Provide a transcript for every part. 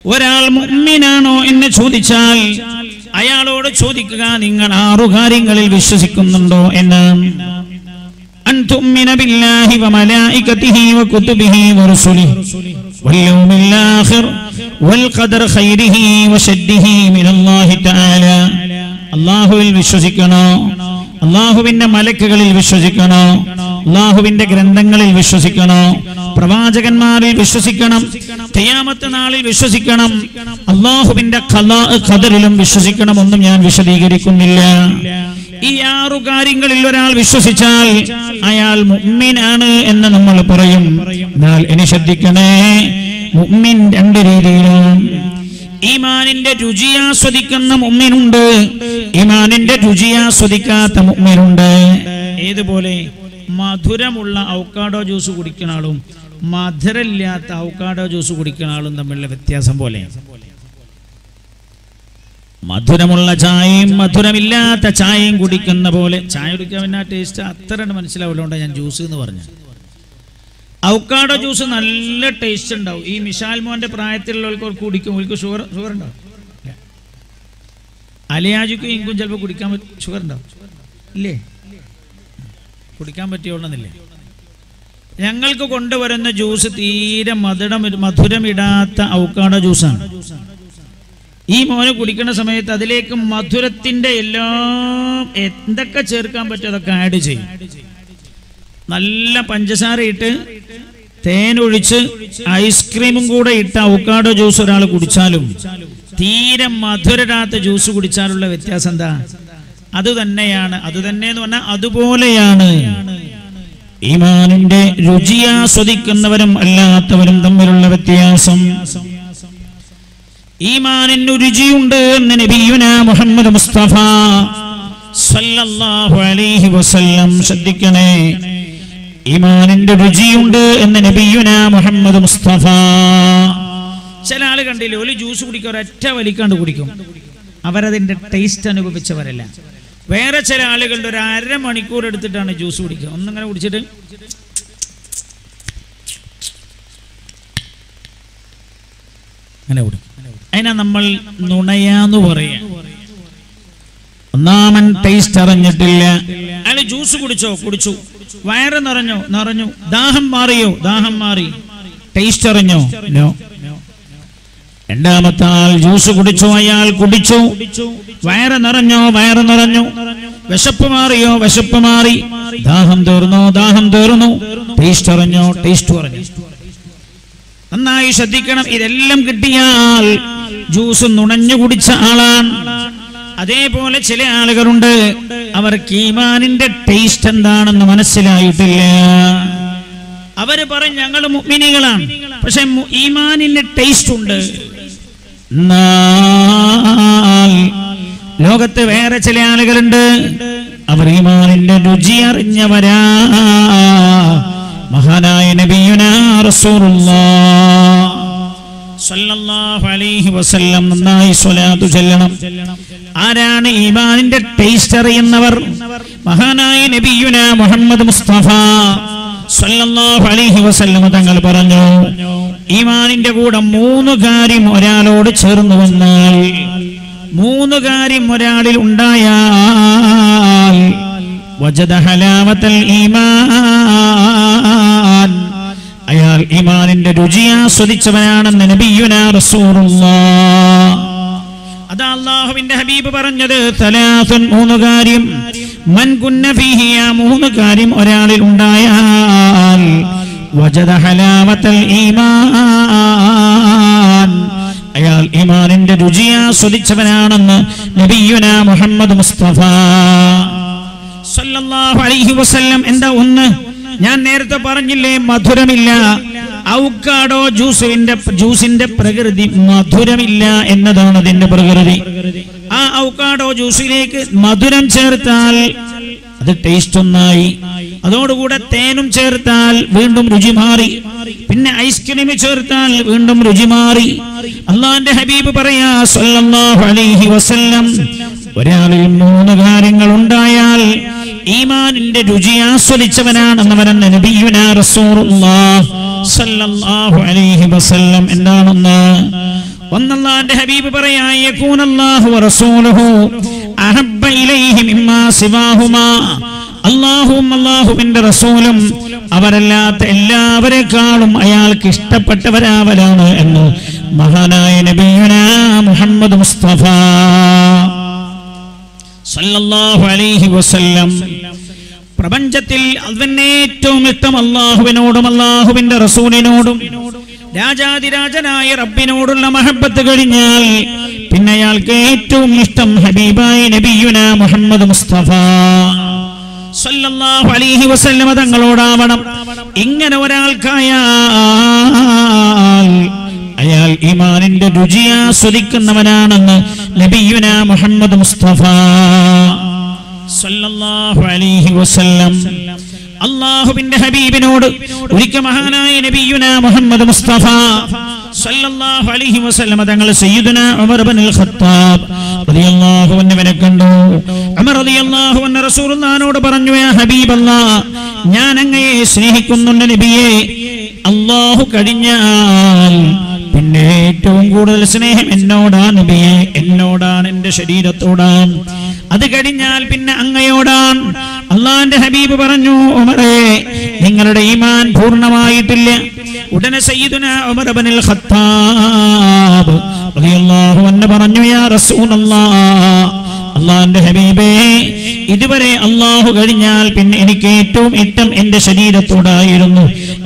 ഒരാൾ മുഅ്മിനാണോ എന്ന് ചോദിച്ചാൽ അയാളോട് ചോദിക്കുക നിങ്ങൾ ആറു കാര്യങ്ങളിൽ വിശ്വസിക്കുന്നുണ്ടോ എന്ന് أن تؤمن بالله وملائكته وكتبه ورسله واليوم الآخر والقدر خيره وشده من الله تعالى അള്ളാഹുവിൽ വിശ്വസിക്കണോ അള്ളാഹുവിന്റെ മലക്കുകളിൽ വിശ്വസിക്കണോ അള്ളാഹുവിന്റെ ഗ്രന്ഥങ്ങളിൽ വിശ്വസിക്കണോ പ്രവാചകന്മാരിൽ വിശ്വസിക്കണം തെയ്യാമത്ത് നാളിൽ വിശ്വസിക്കണം അള്ളാഹുവിന്റെ ഖദറിലും വിശ്വസിക്കണം ഒന്നും ഞാൻ വിശദീകരിക്കുന്നില്ല ഈ ആറു കാര്യങ്ങളിൽ ഒരാൾ വിശ്വസിച്ചാൽ അയാൾ മുഅ്മിനാണ് എന്ന് നമ്മൾ പറയും എന്നാൽ ഇനി ശ്രദ്ധിക്കണേ മുഅ്മിൻ രണ്ട് രീതിയിലാണ് ഈമാനിന്റെ രുചി ആസ്വദിക്കുന്ന മുമ്മിനുണ്ട് ഈമാനിന്റെ രുചി ആസ്വദിക്കാത്ത മുമ്മിനുണ്ട് ഏതുപോലെ മധുരമുള്ള ഔക്കാഡോ ജ്യൂസ് കുടിക്കുന്ന ആളും മധുരമില്ലാത്ത ഔക്കാഡോ ജ്യൂസ് കുടിക്കുന്ന ആളും തമ്മിലുള്ള വ്യത്യാസം പോലെ മധുരമുള്ള ചായയും മധുരമില്ലാത്ത ചായയും കുടിക്കുന്ന പോലെ ചായ കുടിക്കാൻ പിന്നെ ആ ടേസ്റ്റ് അത്ര മനസ്സിലാവില്ലോണ്ടാണ് ഞാൻ ജ്യൂസ് എന്ന് പറഞ്ഞു ഔക്കാഡോ ജ്യൂസ് നല്ല ടേസ്റ്റ് ഉണ്ടാവും ഈ മിഷാൽ മോന്റെ പ്രായത്തിലുള്ളവർക്ക് കുടിക്കും അവർക്ക് ഷുഗർ ഷുഗർ ഉണ്ടാവും ഇല്ല. അലിയാജുക്കും ഇങ്കും ചിലപ്പോൾ കുടിക്കാൻ പറ്റും ഷുഗർ ഉണ്ടാവും ഇല്ലേ കുടിക്കാൻ പറ്റിയോളന്നില്ലേ ഞങ്ങൾക്ക് കൊണ്ടുവരുന്ന ജ്യൂസ് തീരെ മധുരം മധുരമിടാത്ത ഔക്കാഡോ ജ്യൂസാണ് ഈ മോനെ കുടിക്കുന്ന സമയത്ത് അതിലേക്ക് മധുരത്തിന്റെ എല്ലാം എന്തൊക്കെ ചേർക്കാൻ പറ്റും അതൊക്കെ ആഡ് ചെയ്യും നല്ല പഞ്ചസാര ഇട്ട് തേനൊഴിച്ച് ഐസ്ക്രീമും കൂടെ ഇട്ട ഔക്കാഡോ ജ്യൂസ് ഒരാൾ കുടിച്ചാലും തീരെ മധുരരാത്ത ജ്യൂസ് കുടിച്ചാലുള്ള വ്യത്യാസം എന്താ അത് തന്നെയാണ് അത് തന്നെ എന്ന് പറഞ്ഞാൽ അതുപോലെയാണ് ഈമാനിന്റെ രുചി ആസ്വദിക്കുന്നവരും അല്ലാത്തവരും തമ്മിലുള്ള വ്യത്യാസം ഈമാനിന് രുചിയുണ്ട് എന്ന് നബിയുന മുഹമ്മദ് മുസ്തഫ സല്ലല്ലാഹു അലൈഹി വസല്ലം ശ്രദ്ധിക്കണേ ഈമാനിന്റെ രുചിയുണ്ട് എന്ന് നബിയുന മുഹമ്മദ് മുസ്തഫ ചില ആള് കണ്ടില്ലേ ഒരു ജ്യൂസ് കുടിക്കുക ഒരൊറ്റ വലിക്കാണ്ട് കുടിക്കും അവരതിന്റെ ടേസ്റ്റ് അനുഭവിച്ചവരല്ല വേറെ ചില ആളുകളുടെ ഒരു അരമണിക്കൂർ എടുത്തിട്ടാണ് ജ്യൂസ് കുടിക്കുക ഒന്നിങ്ങനെ കുടിച്ചിട്ട് അങ്ങനെ കുടിക്കും അതിനാ നമ്മൾ നുണയാന്ന് പറയാ ഒന്നാമൻ ടേസ്റ്റ് അറിഞ്ഞിട്ടില്ല അയാൾ ജ്യൂസ് കുടിച്ചോ കുടിച്ചു വയറ് നിറഞ്ഞോ നിറഞ്ഞു ദാഹം മാറിയോ ദാഹം മാറി ടേസ്റ്റ് അറിഞ്ഞോ നോ രണ്ടാമത്തെ ആൾ ജ്യൂസ് കുടിച്ചു അയാൾ കുടിച്ചു വയറ് നിറഞ്ഞോ വയറ് നിറഞ്ഞു വിശപ്പ് മാറിയോ വിശപ്പ് മാറി ദാഹം തീർന്നോ ദാഹം തീർന്നു ടേസ്റ്റ് അറിഞ്ഞോ ടേസ്റ്റ് പറഞ്ഞു നന്നായി ശ്രദ്ധിക്കണം ഇതെല്ലാം കിട്ടിയാൽ ജ്യൂസ് നുണഞ്ഞു കുടിച്ച ആളാണ് അതേപോലെ ചില ആളുകളുണ്ട് അവർക്ക് ഈമാനിന്റെ ടേസ്റ്റ് എന്താണെന്ന് മനസ്സിലായിട്ടില്ല അവര് പറയും ഞങ്ങൾ മുഗ്മിനികളാണ് പക്ഷെ മു- ഈമാനിന്റെ ടേസ്റ്റ് ഉണ്ട് എന്നാൽ ലോകത്ത് വേറെ ചില ആളുകളുണ്ട് അവർ ഈമാനിന്റെ രുചി അറിഞ്ഞവരാ മഹാനായ നബിയുന റസൂലുള്ളാഹ് സല്ലല്ലാഹു അലൈഹി വസല്ലം നന്നായി സ്വലാത്തു ചൊല്ലണം ആരാണ് ഈമാനിന്റെ ടേസ്റ്റ് അറിയുന്നവർ മഹാനായ നബിയുന മുഹമ്മദ് മുസ്തഫ സല്ലല്ലാഹു അലൈഹി വസല്ലം തങ്ങൾ പറഞ്ഞു ഈമാനിന്റെ കൂടെ മൂന്ന് കാര്യം ഒരാളോട് ചേർന്ന് വന്നാൽ മൂന്ന് കാര്യം ഒരാളിൽ ഉണ്ടായാൽ വജദ ഹലാവത്തൽ ഈമാൻ അയാൾ ഈമാനിന്റെ രുചി ആസ്വദിച്ചവനാണെന്ന് നബിയുന റസൂലുള്ളാഹ് അതാ അള്ളാഹുവിന്റെ ഹബീബ് പറഞ്ഞത് തലാസുൻ മൂന്ന് കാര്യം മൻ കുന്ന ഫീഹി ആ മൂന്ന് കാര്യം ഒരാളിൽ ഉണ്ടായാൽ വജദ ഹലാവത്തൽ ഈമാൻ അയാൾ ഈമാനിന്റെ രുചി ആസ്വദിച്ചവനാണെന്ന് നബിയുന മുഹമ്മദ് മുസ്തഫ സല്ലല്ലാഹു അലൈഹി വസല്ലം എന്താ ഒന്ന് ഞാൻ നേരത്തെ പറഞ്ഞില്ലേ മധുരമില്ല ഔക്കാഡോ ജ്യൂസിന്റെ ജ്യൂസിന്റെ പ്രകൃതി മധുരമില്ല എന്നതാണ് അതിന്റെ പ്രകൃതി ആ ഔക്കാഡോ ജ്യൂസിലേക്ക് മധുരം ചേർത്താൽ അത് ടേസ്റ്റ് ഒന്നായി അതോടുകൂടെ തേനും ചേർത്താൽ വീണ്ടും രുചി മാറി പിന്നെ ഐസ്ക്രീം ചേർത്താൽ വീണ്ടും രുചി മാറി അള്ളാന്റെ ഹബീബ് പറയാ സല്ലല്ലാഹു അലൈഹി വസല്ലം ഒരാളിൽ മൂന്ന് കാര്യങ്ങൾ ഉണ്ടായാൽ ഈമാനിന്റെ രുചി ആസ്വദിച്ചവനാണെന്നവരെന്ന് നബിയുന റസൂലുള്ളാഹ് സല്ലല്ലാഹു അലൈഹി വസല്ലം എന്താണെന്ന് ഒന്നല്ലാന്റെ ഹബീബ് പറയാ യകൂനല്ലാഹു വറസൂലുഹു അഹബ്ബ ഇലൈഹി മിമ്മാ സിവാഹുമാ അള്ളാഹുവും അള്ളാഹുവിന്റെ റസൂലും അവരല്ലാത്ത എല്ലാവരെക്കാളും അയാൾക്ക് ഇഷ്ടപ്പെട്ടവരാവലാണ് എന്ന് മഹാനായ നബിയുന മുഹമ്മദ് മുസ്തഫ സല്ലല്ലാഹു അലൈഹി വസല്ലം പ്രപഞ്ചത്തിൽ അവന് ഏറ്റവും ഇഷ്ടം അള്ളാഹുവിനോടും അള്ളാഹുവിന്റെ റസൂലിനോടും രാജാതിരാജനായ റബ്ബിനോടുള്ള മഹബത്ത് കഴിഞ്ഞാൽ പിന്നെ അയാൾക്ക് ഏറ്റവും ഇഷ്ടം ഹബീബായ നബിയുന മുഹമ്മദ് മുസ്തഫ സല്ലല്ലാഹു അലൈഹി വസല്ലമ തങ്ങളോടാവണം ഇങ്ങനെ ഒരാൾക്കായാൽ അയാൾ ഈമാനിന്റെ രുചി ആസ്വദിക്കുന്നവനാണെന്ന് നബിയുന മുഹമ്മദ് മുസ്തഫ സല്ലല്ലാഹു അലൈഹി വസല്ലം അള്ളാഹുവിന്റെ ഹബീബിനോട് ഒരിക്കൽ മഹാനായ നബിയുന മുഹമ്മദ് മുസ്തഫ സല്ലല്ലാഹു അലൈഹി വസല്ലം തങ്ങൾ സയ്യിദുന ഉമർ ഇബ്നുൽ ഖത്താബ് റളിയല്ലാഹു അൻഹുവിനെ കണ്ടു ഉമർ റളിയല്ലാഹു അൻഹു റസൂലുള്ളാഹിനോട് പറഞ്ഞു യാ ഹബീബല്ലാഹ് ഞാൻ അങ്ങയെ സ്നേഹിക്കുന്നുണ്ട് നബിയെ അള്ളാഹു കഴിഞ്ഞാൽ പിന്നെ ഏറ്റവും കൂടുതൽ സ്നേഹം എന്നോടാണ് നബിയെ എന്നോടാണ് എന്റെ ശരീരത്തോടാണ് അത് കഴിഞ്ഞാൽ പിന്നെ അങ്ങയോടാണ് അള്ളാന്റെ ഹബീബ് പറഞ്ഞു ഉമറേ നിങ്ങളുടെ ഈമാൻ പൂർണ്ണമായിട്ടില്ല ഉടനെ സയ്യിദുന ഉമർ ഇബ്നുൽ ഖത്താബ് റളിയല്ലാഹു അൻഹു പറഞ്ഞു യാ റസൂലല്ലാഹ് അള്ളാന്റെ ഹബീബേ ഇതുവരെ അള്ളാഹു കഴിഞ്ഞാൽ പിന്നെ എനിക്ക് ഏറ്റവും ഇഷ്ടം എന്റെ ശരീരത്തോടായിരുന്നു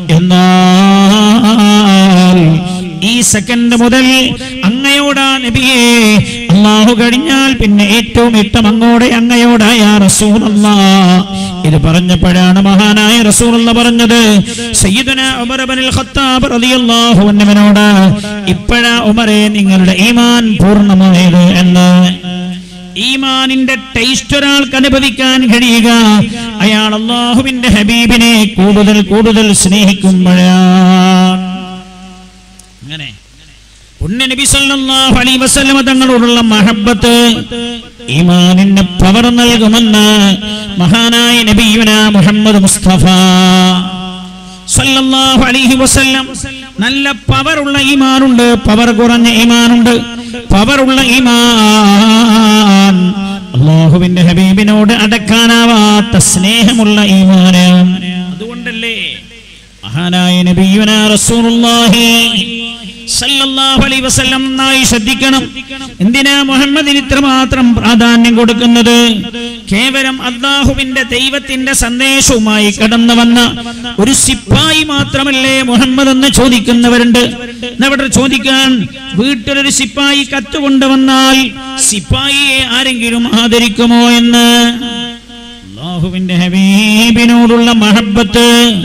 എന്നാൽ ഈ സെക്കൻഡ് മുതൽ അങ്ങയോടാ നബിയെ അള്ളാഹു കഴിഞ്ഞാൽ പിന്നെ ഏറ്റവും ഇഷ്ടം അങ്ങോടെ അങ്ങയോടായ റസൂലല്ല ഇത് പറഞ്ഞപ്പോഴാണ് മഹാനായ റസൂലുള്ള പറഞ്ഞത് സയ്യിദുന ഉമർ ഇബ്നുൽ ഖത്താബ് റളിയല്ലാഹു അൻഹുവിനോട് ഇപ്പോഴാ ഉമറെ നിങ്ങളുടെ ഈമാൻ പൂർണ്ണമായത് എന്ന് ഈമാനിന്റെ ടേസ്റ്റ് ഒരാൾക്ക് അനുഭവിക്കാൻ കഴിയുക അയാൾ അള്ളാഹുവിന്റെ ഹബീബിനെ കൂടുതൽ കൂടുതൽ സ്നേഹിക്കുമ്പോഴാണ് അങ്ങനെ ഉണ്ണ നബി സല്ലല്ലാഹു അലൈഹി വസല്ലമ തങ്ങളോടുള്ള മഹബ്ബത്ത് ഈമാനിന് പവർ നൽകുമെന്ന് മഹാനായ നബിയുന മുഹമ്മദ് മുസ്തഫ സല്ലല്ലാഹു അലൈഹി വസല്ലം നല്ല പവറുള്ള ഈമാനുണ്ട് പവർ കുറഞ്ഞ ഈമാനുണ്ട് പവറുള്ള ഈമാൻ അള്ളാഹുവിന്റെ ഹബീബിനോട് അടക്കാനാവാത്ത സ്നേഹമുള്ള ഈമാന് അതുകൊണ്ടല്ലേ മഹാനായ നബിയുന റസൂലുള്ളാഹി സല്ലല്ലാഹു അലൈഹി വസല്ലം നന്നായി ശ്രദ്ധിക്കണം എന്തിനാ മുഹമ്മദിന് ഇത്രമാത്രം പ്രാധാന്യം കൊടുക്കുന്നത് കേവലം അള്ളാഹുവിന്റെ ദൈവത്തിന്റെ സന്ദേശവുമായി കടന്നു വന്ന ഒരു സിപ്പായി മാത്രമല്ലേ മുഹമ്മദ് എന്ന് ചോദിക്കുന്നവരുണ്ട് അവിടെ ചോദിക്കാൻ വീട്ടിലൊരു സിപ്പായി കത്ത് കൊണ്ടുവന്നാൽ സിപ്പായിയെ ആരെങ്കിലും ആദരിക്കുമോ എന്ന് അള്ളാഹുവിന്റെ ഹബീബിനോടുള്ള മഹബത്ത്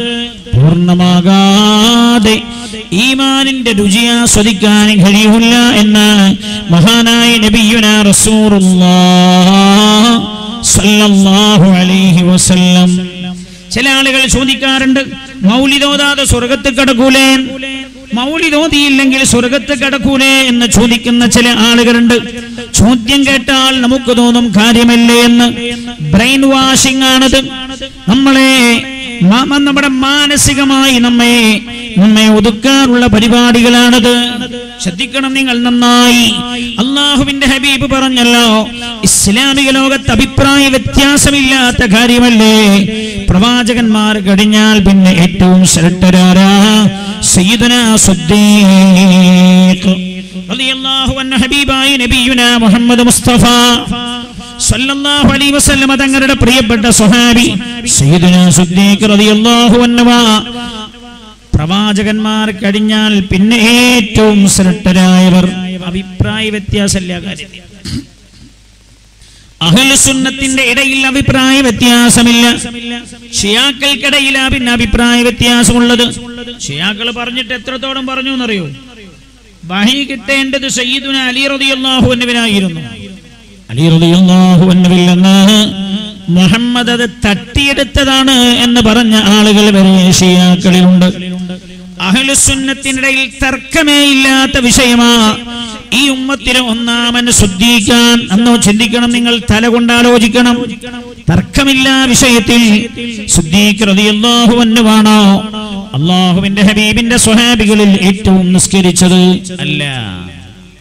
പൂർണ്ണമാകാതെ ഈമാനിന്റെ രുചി ആസ്വദിക്കാൻ കഴിയില്ല എന്ന് മഹാനായ നബിയുന റസൂറുല്ലാഹു അലൈഹി വസല്ലം ചില ആളുകൾ ചോദിക്കാറുണ്ട് മൗലിതോതാതെ സ്വർഗത്ത് കടക്കൂലേ മൗലിതോതിയില്ലെങ്കിൽ സ്വർഗത്ത് കടക്കൂലേ എന്ന് ചോദിക്കുന്ന ചില ആളുകളുണ്ട് ചോദ്യം കേട്ടാൽ നമുക്ക് തോന്നും കാര്യമല്ലേ എന്ന് ബ്രെയിൻ വാഷിംഗ് ആണത് നമ്മളെ മ- മ- നമ്മുടെ മാനസികമായി നമ്മെ നമ്മെ ഒതുക്കാനുള്ള പരിപാടികളാണത് ശ്രദ്ധിക്കണം നിങ്ങൾ നന്നായി അള്ളാഹുവിന്റെ ഹബീബ് പറഞ്ഞല്ലോ ഇസ്ലാമിക ലോകത്ത് അഭിപ്രായ വ്യത്യാസമില്ലാത്ത കാര്യമല്ലേ പ്രവാചകന്മാർ കഴിഞ്ഞാൽ പിന്നെ ഏറ്റവും ശ്രദ്ധരാരാ സയ്യിദുന സുദ്ദീഖ് റളിയല്ലാഹു അൻഹു ഹബീബായ നബിയുന മുഹമ്മദ് മുസ്തഫ സല്ലല്ലാഹു അലൈഹി വസല്ലമ തങ്ങളുടെ പ്രിയപ്പെട്ട സ്വഹാബി സയ്യിദുന സുദ്ദീഖ് റളിയല്ലാഹു അൻഹു പ്രവാചകന്മാർ കഴിഞ്ഞാൽ പിന്നെ ഏറ്റവും ശ്രദ്ധരായവർ അഭിപ്രായ വ്യത്യാസമില്ല കാര്യത്തിൽ അഹ്ലുസുന്നത്തിന്റെ ഇടയിൽ അഭിപ്രായ വ്യത്യാസമില്ല ഷിയാക്കൾക്കിടയിലാ പിന്നെ അഭിപ്രായ വ്യത്യാസമുള്ളത് ഷിയാക്കൾ പറഞ്ഞിട്ട് എത്രത്തോളം പറഞ്ഞു എന്നറിയോ വഹി കിട്ടേണ്ടത് സയ്യിദുന അലി റളിയല്ലാഹു അൻഹുവിനായിരുന്നു അലി റളിയല്ലാഹു അൻഹുവിൽ നിന്ന് മുഹമ്മദ് അത് തട്ടിയെടുത്തതാണ് എന്ന് പറഞ്ഞ ആളുകൾ വരെ ഷിയാക്കളിലുണ്ട് അഹ്ലുസുന്നത്തിനിടയിൽ തർക്കമേ ഇല്ലാത്ത വിഷയമാ ഈ ഉമ്മത്തിലെ ഒന്നാമൻ ശുദ്ധിക്കാൻ അന്നോ ചിന്തിക്കണം നിങ്ങൾ തല കൊണ്ട് ആലോചിക്കണം തർക്കമില്ല വിഷയത്തിൽ ശുദ്ധീകൃതിയല്ലാഹുവന്നുവാണോ അള്ളാഹുവിന്റെ ഹബീബിന്റെ സ്വഹാബികളിൽ ഏറ്റവും നിസ്കരിച്ചത് അല്ല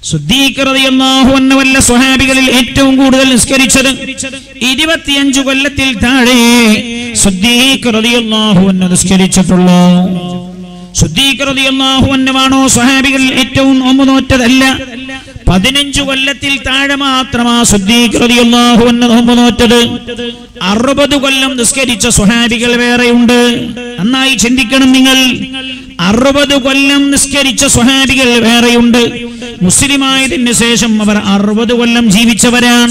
സുദ്ദീഖ് റളിയല്ലാഹു അൻഹു വല്ല സ്വഹാബികളിൽ ഏറ്റവും കൂടുതൽ നിസ്കരിച്ചത് ഇരുപത്തിയഞ്ചു കൊല്ലത്തിൽ താഴെ സുദ്ദീഖ് റളിയല്ലാഹു അൻഹു നിസ്കരിച്ചിട്ടുള്ളൂ സുദ്ദീഖ് റളിയല്ലാഹു അൻഹുവാണോ സ്വഹാബികളിൽ ഏറ്റവും നോമ്പ് നോറ്റതല്ല പതിനഞ്ചു കൊല്ലത്തിൽ താഴെ മാത്രമാ സുദ്ദീഖ് റളിയല്ലാഹു അൻഹു നോമ്പ് നോറ്റത് അറുപത് കൊല്ലം നിസ്കരിച്ച സ്വഹാബികൾ വേറെയുണ്ട് നന്നായി ചിന്തിക്കണം നിങ്ങൾ അറുപത് കൊല്ലം നിസ്കരിച്ച സ്വഹാബികൾ വേറെയുണ്ട് മുസ്ലിമായതിന് ശേഷം അവർ അറുപത് കൊല്ലം ജീവിച്ചവരാണ്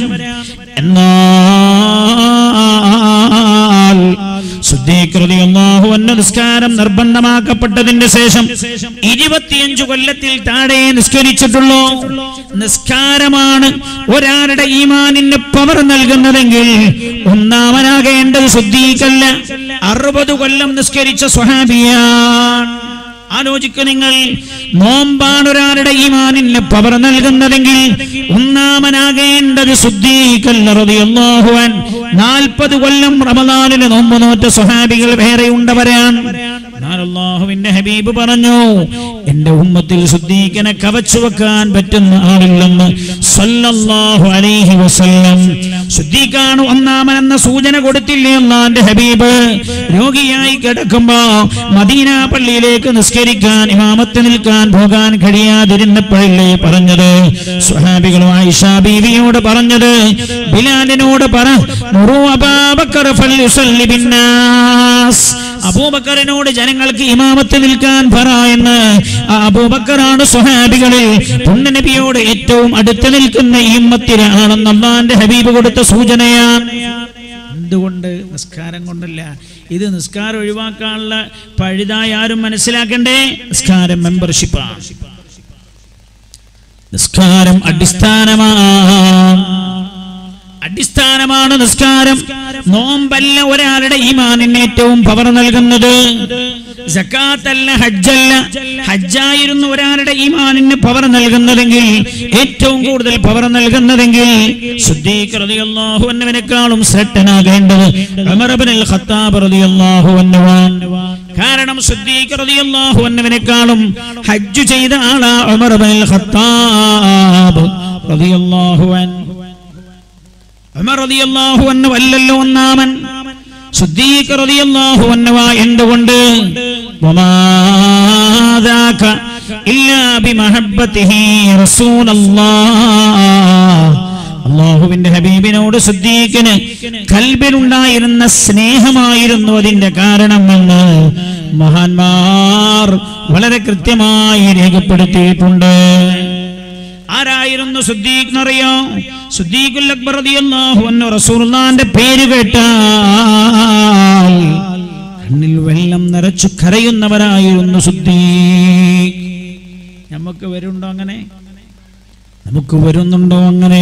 എന്നാൽ സുദ്ദീഖ് റളിയല്ലാഹു അൻഹു നിസ്കാരം നിർബന്ധമാക്കപ്പെട്ടതിന് ശേഷം ഇരുപത്തിയഞ്ചു കൊല്ലത്തിൽ താഴെ നിസ്കരിച്ചിട്ടുള്ളൂ നിസ്കാരമാണ് ഒരാളുടെ ഈമാനിന് പവർ നൽകുന്നതെങ്കിൽ ഒന്നാമനാകേണ്ടത് സുദ്ദീഖല്ല അറുപത് കൊല്ലം നിസ്കരിച്ച സ്വഹാബിയാണ് ആലോചിക്കു നിങ്ങൾ നോമ്പാണ് ഒരാളുടെ ഈമാനിന് പവർ നൽകുന്നതെങ്കിൽ ഒന്നാമനാകേണ്ടത് ശുദ്ധീകല്ലാഹുവാൻ നാൽപ്പത് കൊല്ലം റമദാനിന് നോമ്പ് നോറ്റ സ്വഹാബികൾ വേറെ ഉണ്ടവരാണ് എന്നാൽ അള്ളാഹുവിന്റെ ഹബീബ് പറഞ്ഞു എന്റെ ഉമ്മത്തിൽ ശുദ്ധീകനെ കവച്ചു വെക്കാൻ പറ്റുന്ന ആളില്ലെന്ന് സല്ലല്ലാഹു അലൈഹി വസല്ലം ശുദ്ധീകാണ് ഒന്നാമനെന്ന സൂചന കൊടുത്തില്ലേ അള്ളാന്റെ ഹബീബ് രോഗിയായി കിടക്കുമ്പോ മദീന പള്ളിയിലേക്ക് നിസ്കരിക്കാൻ ഇമാമത്ത് നിൽക്കാൻ പോകാൻ കഴിയാതിരുന്നപ്പോഴല്ലേ പറഞ്ഞത് സ്വഹാബികളും ആയിഷ ബീവിയോട് പറഞ്ഞത് ബിലാലിനോട് പറ മുറു അബാബക്കർ ഫൽയുസല്ലി ബിന്നാസ് അബൂബക്കറിനോട് ജനങ്ങൾക്ക് ഇമാമത്ത് നിൽക്കാൻ പറ എന്ന് ആ അബൂബക്കറാണ് സ്വഹാബികളിൽ പുണ്യനബിയോട് ഏറ്റവും അടുത്ത് നിൽക്കുന്ന ഇമ്മത്തിലാണെന്ന് അള്ളാന്റെ ഹബീബ് കൊടുത്ത സൂചനയാണ് എന്തുകൊണ്ട് നിസ്കാരം കൊണ്ടല്ല ഇത് നിസ്കാരം ഒഴിവാക്കാനുള്ള പഴുതായി ആരും മനസ്സിലാക്കണ്ടേ നിസ്കാരം മെമ്പർഷിപ്പാണ് നിസ്കാരം അടിസ്ഥാനമാണ് അടിസ്ഥാനമാണ് നിസ്കാരം നോമ്പല്ല ഒരാളുടെ ഈമാനിന് ഏറ്റവും പവർ നൽകുന്നത് സക്കാത്തല്ല ഹജ്ജല്ല ഹജ്ജായിരുന്നു ഒരാളുടെ ഈമാനിന് പവർ നൽകുന്നതെങ്കിൽ ഏറ്റവും കൂടുതൽ പവർ നൽകുന്നതെങ്കിൽ ശുദ്ധീകൃതിയല്ലാഹു എന്നവനേക്കാളും ശ്രദ്ധനാകേണ്ടത് അമറബിനിൽ ഖത്താബ് റളിയല്ലാഹു അൻഹുവാണ് കാരണം ശുദ്ധീകൃതിയല്ലാഹു എന്നവനേക്കാളും ഹജ്ജ് ചെയ്ത ആളാ ഉമർബിനിൽ ഖത്താബ് റളിയല്ലാഹു അൻഹു ഉമർ റളിയല്ലാഹു അൻഹു അല്ലല്ലോ ഒന്നാമൻ സുദ്ദീഖ് റളിയല്ലാഹു അൻഹു എന്തുകൊണ്ട് വമാദാക ഇല്ലാ ബിമഹബ്ബതിഹി റസൂലല്ലാഹ് അള്ളാഹുവിന്റെ ഹബീബിനോട് സുദ്ദീഖിന് കൽബിലുണ്ടായിരുന്ന സ്നേഹമായിരുന്നു അതിന്റെ കാരണമെന്ന് മഹാന്മാർ വളരെ കൃത്യമായി രേഖപ്പെടുത്തിയിട്ടുണ്ട് ആരായിരുന്നു സുദ്ദീഖ് എന്നറിയോ സുദ്ദീഖുൽ അക്ബർ റളിയല്ലാഹു അൻഹു റസൂലുള്ളാഹിന്റെ പേര് കേട്ടാൽ കണ്ണിൽ വെള്ളം നിറച്ചു കരയുന്നവരായിരുന്നു സുദ്ദീഖ് നമുക്ക് വരുണ്ടോ അങ്ങനെ നമുക്ക് വരുന്നുണ്ടോ അങ്ങനെ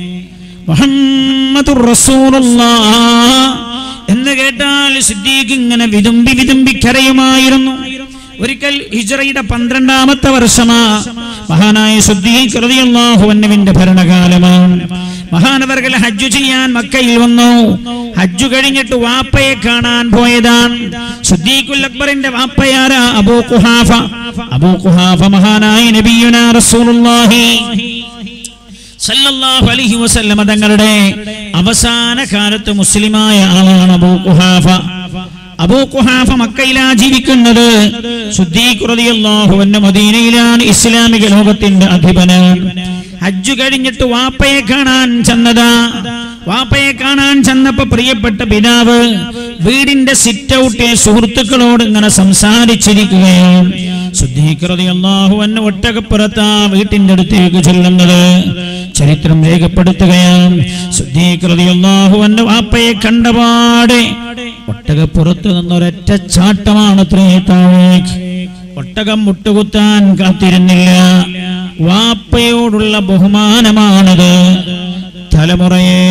മുഹമ്മദുർ റസൂലുള്ളാഹ് എന്ന് കേട്ടാൽ സിദ്ദീഖ് ഇങ്ങനെ വിതുമ്പി വിതുമ്പി കരയുമായിരുന്നു ഒരിക്കൽ ഹിജറയുടെ പന്ത്രണ്ടാമത്തെ വർഷമാ മഹാനായ സുദ്ദീഖ് റളിയല്ലാഹു അൻഹുവിന്റെ ഭരണകാലമാണ് മഹാനവർകൾ ഹജ്ജു ചെയ്യാൻ മക്കയിൽ വന്നു ഹജ്ജു കഴിഞ്ഞിട്ട് വാപ്പയെ കാണാൻ പോയതാണ് സുദ്ദീഖുൽ അക്ബറിന്റെ വാപ്പയാരാ അബൂ ഖുഹാഫ അബൂ ഖുഹാഫ മഹാനായ നബിയുനാ റസൂലുള്ളാഹി സല്ലല്ലാഹു അലൈഹി വസല്ലമ തങ്ങളുടെ അവസാന കാലത്ത് മുസ്ലിമായ ആളാണ് അബൂ ഖുഹാഫ അബൂ ഖുഹാഫ മക്കയിലാ ജീവിക്കുന്നത് സുദ്ദീഖ് റളിയല്ലാഹു അൻഹു മദീനയിലാണ് ഇസ്ലാമിക ലോകത്തിന്റെ അധിപനാണ് ഹജ്ജ് കഴിഞ്ഞിട്ട് വാപ്പയെ കാണാൻ ചെന്നതാ വാപ്പയെ കാണാൻ ചെന്നപ്പോ പ്രിയപ്പെട്ട പിതാവ് വീടിന്റെ സിറ്റ് ഔട്ടിൽ സുഹൃത്തുക്കളോട് ഇങ്ങനെ സംസാരിച്ചിരിക്കുകയാണ് ശുദ്ധീകൃതിയല്ലാഹു എന്നെ ഒട്ടകപ്പുറത്താ വീട്ടിന്റെ അടുത്തേക്ക് ചെല്ലുന്നത് ചരിത്രം രേഖപ്പെടുത്തുകയാണ് ശുദ്ധീകൃതിയല്ലാഹു എന്നെ വാപ്പയെ കണ്ടപാടെ ഒട്ടകപ്പുറത്ത് നിന്നൊരൊറ്റ ചാട്ടമാണ് താഴേക്ക് ഒട്ടകം മുട്ടുകുത്താൻ കാത്തിരുന്നില്ല വാപ്പയോടുള്ള ബഹുമാനമാണത് തലമുറയെ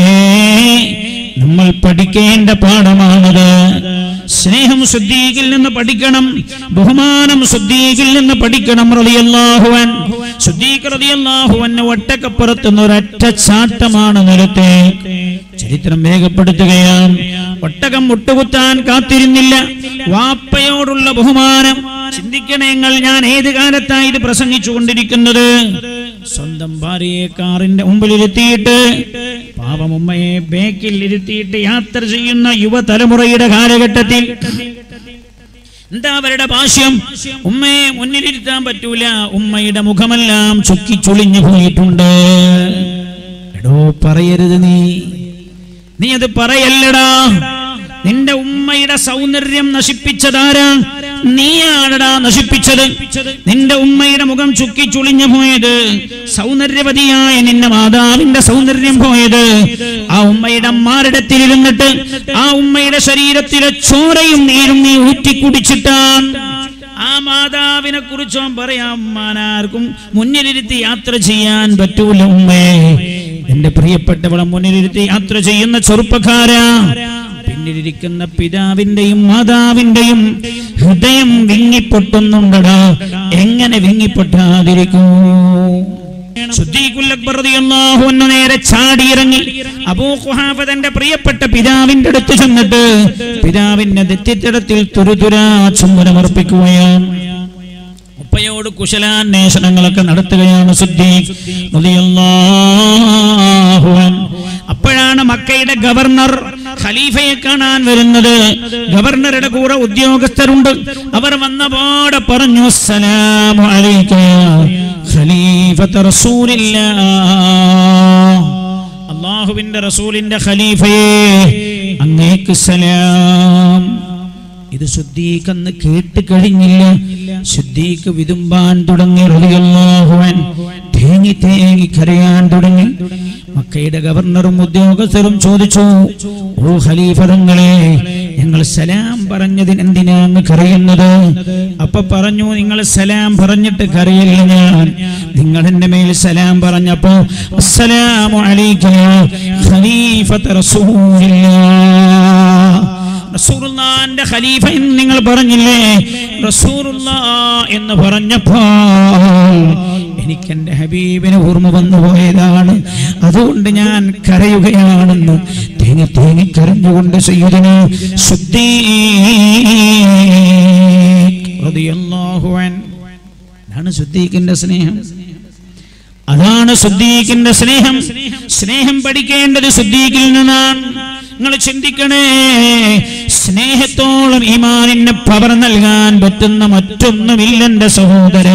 നമ്മൾ പഠിക്കേണ്ട പാഠമാണത് സ്നേഹം ശുദ്ധീകിൽ നിന്ന് പഠിക്കണം ബഹുമാനം ശുദ്ധീകിൽ നിന്ന് പഠിക്കണം റളിയല്ലാഹുവൻ ശുദ്ധീക് റളിയല്ലാഹുവൻ ഒട്ടക്കപ്പുറത്തുനിന്ന് ഒരൊറ്റ ചാട്ടമാണ് നിലത്തെ ചരിത്രം രേഖപ്പെടുത്തുകയാണ് ഒട്ടകം മുട്ടുകുത്താൻ കാത്തിരുന്നില്ല വാപ്പയോടുള്ള ബഹുമാനം ചിന്തിക്കണേങ്ങൾ ഞാൻ ഏത് കാലത്തായി ഇത് പ്രസംഗിച്ചു കൊണ്ടിരിക്കുന്നത് സ്വന്തം ഭാര്യയെ കാറിന്റെ മുമ്പിൽ ഇരുത്തിയിട്ട് പാവം ഉമ്മയെ ബേക്കിൽ ഇരുത്തിയിട്ട് യാത്ര ചെയ്യുന്ന യുവതലമുറയുടെ കാലഘട്ടത്തിൽ എന്താ അവരുടെ ഭാഷ്യം ഉമ്മയെ മുന്നിലിരുത്താൻ പറ്റൂല ഉമ്മയുടെ മുഖമെല്ലാം ചുക്കി ചുളിഞ്ഞു പോയിട്ടുണ്ട് എടോ പറയരുത് നീ നീ അത് പറയല്ലടാ നിന്റെ ഉമ്മയുടെ സൗന്ദര്യം നശിപ്പിച്ചതാരാ നീയാണടാ നശിപ്പിച്ചത് നിന്റെ ഉമ്മയുടെ മുഖം ചുക്കി ചുളിഞ്ഞു പോയത് സൗന്ദര്യവതിയായ നിന്റെ മാതാവിന്റെ സൗന്ദര്യം പോയത് ആ ഉമ്മയുടെ മാറിടത്തിലിരുന്നിട്ട് ആ ഉമ്മയുടെ ശരീരത്തിലെ ചോരയും നീരും നീ ഊറ്റിക്കുടിച്ചിട്ടാണ് ആ മാതാവിനെ കുറിച്ചോ പറയാം മാനാർക്കും മുന്നിലിരുത്തി യാത്ര ചെയ്യാൻ പറ്റൂല ഉമ്മേ എന്റെ പ്രിയപ്പെട്ടവളെ മുന്നിലിരുത്തി യാത്ര ചെയ്യുന്ന ചെറുപ്പക്കാരാ പിന്നിലിരിക്കുന്ന പിതാവിന്റെയും മാതാവിന്റെയും ഹൃദയം വിങ്ങിപ്പൊട്ടുന്നുണ്ടടാ എങ്ങനെ വിങ്ങിപ്പൊട്ടാതിരിക്കൂ സുദ്ദീഖുൽ അക്ബർ റളിയല്ലാഹു അൻഹു നേരെ ചാടിയിറങ്ങി അബൂ ഖുഹാഫ തന്റെ പ്രിയപ്പെട്ട പിതാവിന്റെ അടുത്ത് ചെന്നിട്ട് പിതാവിന്റെ നെറ്റിത്തടത്തിൽ തുരുതുരാ ചുംബനമർപ്പിക്കുകയാണ് ഉപ്പയോട് കുശലാന്വേഷണങ്ങളൊക്കെ നടത്തുകയാണ് സുദ്ദീഖ് റളിയല്ലാഹു അൻഹു. അപ്പോഴാണ് മക്കയുടെ ഗവർണർ ഖലീഫയെ കാണാൻ വരുന്നത് ഗവർണറുടെ കൂടെ ഉദ്യോഗസ്ഥരുണ്ട് അവർ വന്നപാടെ പറഞ്ഞു അസ്സലാമു അലൈക ഖലീഫത്ത റസൂലില്ലാഹ് അള്ളാഹുവിന്റെ റസൂലിന്റെ ഖലീഫയെ അങ്ങേക്ക് സലാം ഇത് ശുദ്ധീക്കെന്ന് കേട്ട് കഴിഞ്ഞില്ല ശുദ്ധീക്ക് വിതുമ്പാൻ തുടങ്ങി റളിയല്ലാഹുവൻ തേങ്ങി തേങ്ങി കരയാൻ തുടങ്ങി മക്കയുടെ ഗവർണറും ഉദ്യോഗസ്ഥരും ചോദിച്ചു ഓ ഖലീഫ തങ്ങളെ ഞങ്ങൾ സലാം പറഞ്ഞതിന് എന്തിനാ അങ്ങ് കരയുന്നത് അപ്പൊ പറഞ്ഞു നിങ്ങൾ സലാം പറഞ്ഞിട്ട് കരയില്ല ഞാൻ നിങ്ങൾ എന്റെ മേൽ സലാം പറഞ്ഞപ്പോ അസ്സലാമു അലൈക ഖലീഫത്ത് റസൂലില്ലാഹ് റസൂറുല്ലാന്റെ ഖലീഫ എന്ന് നിങ്ങൾ പറഞ്ഞില്ലേ റസൂറുല്ല എന്ന് പറഞ്ഞപ്പോ എനിക്ക് എന്റെ ഹബീബിന് ഓർമ്മ വന്നു പോയതാണ് അതുകൊണ്ട് ഞാൻ കരയുകയാണെന്ന് തേങ്ങി തേങ്ങി കരഞ്ഞുകൊണ്ട് സയ്യിദിന് അതാണ് സുദ്ദീഖിന്റെ സ്നേഹം അതാണ് സുദ്ദീഖിന്റെ സ്നേഹം സ്നേഹം പഠിക്കേണ്ടത് സുദ്ദീഖിൽ നിന്നാണ് നിങ്ങൾ ചിന്തിക്കണേ സ്നേഹത്തോളം ഈമാനിന് പവർ നൽകാൻ പറ്റുന്ന മറ്റൊന്നുമില്ല എന്റെ സഹോദര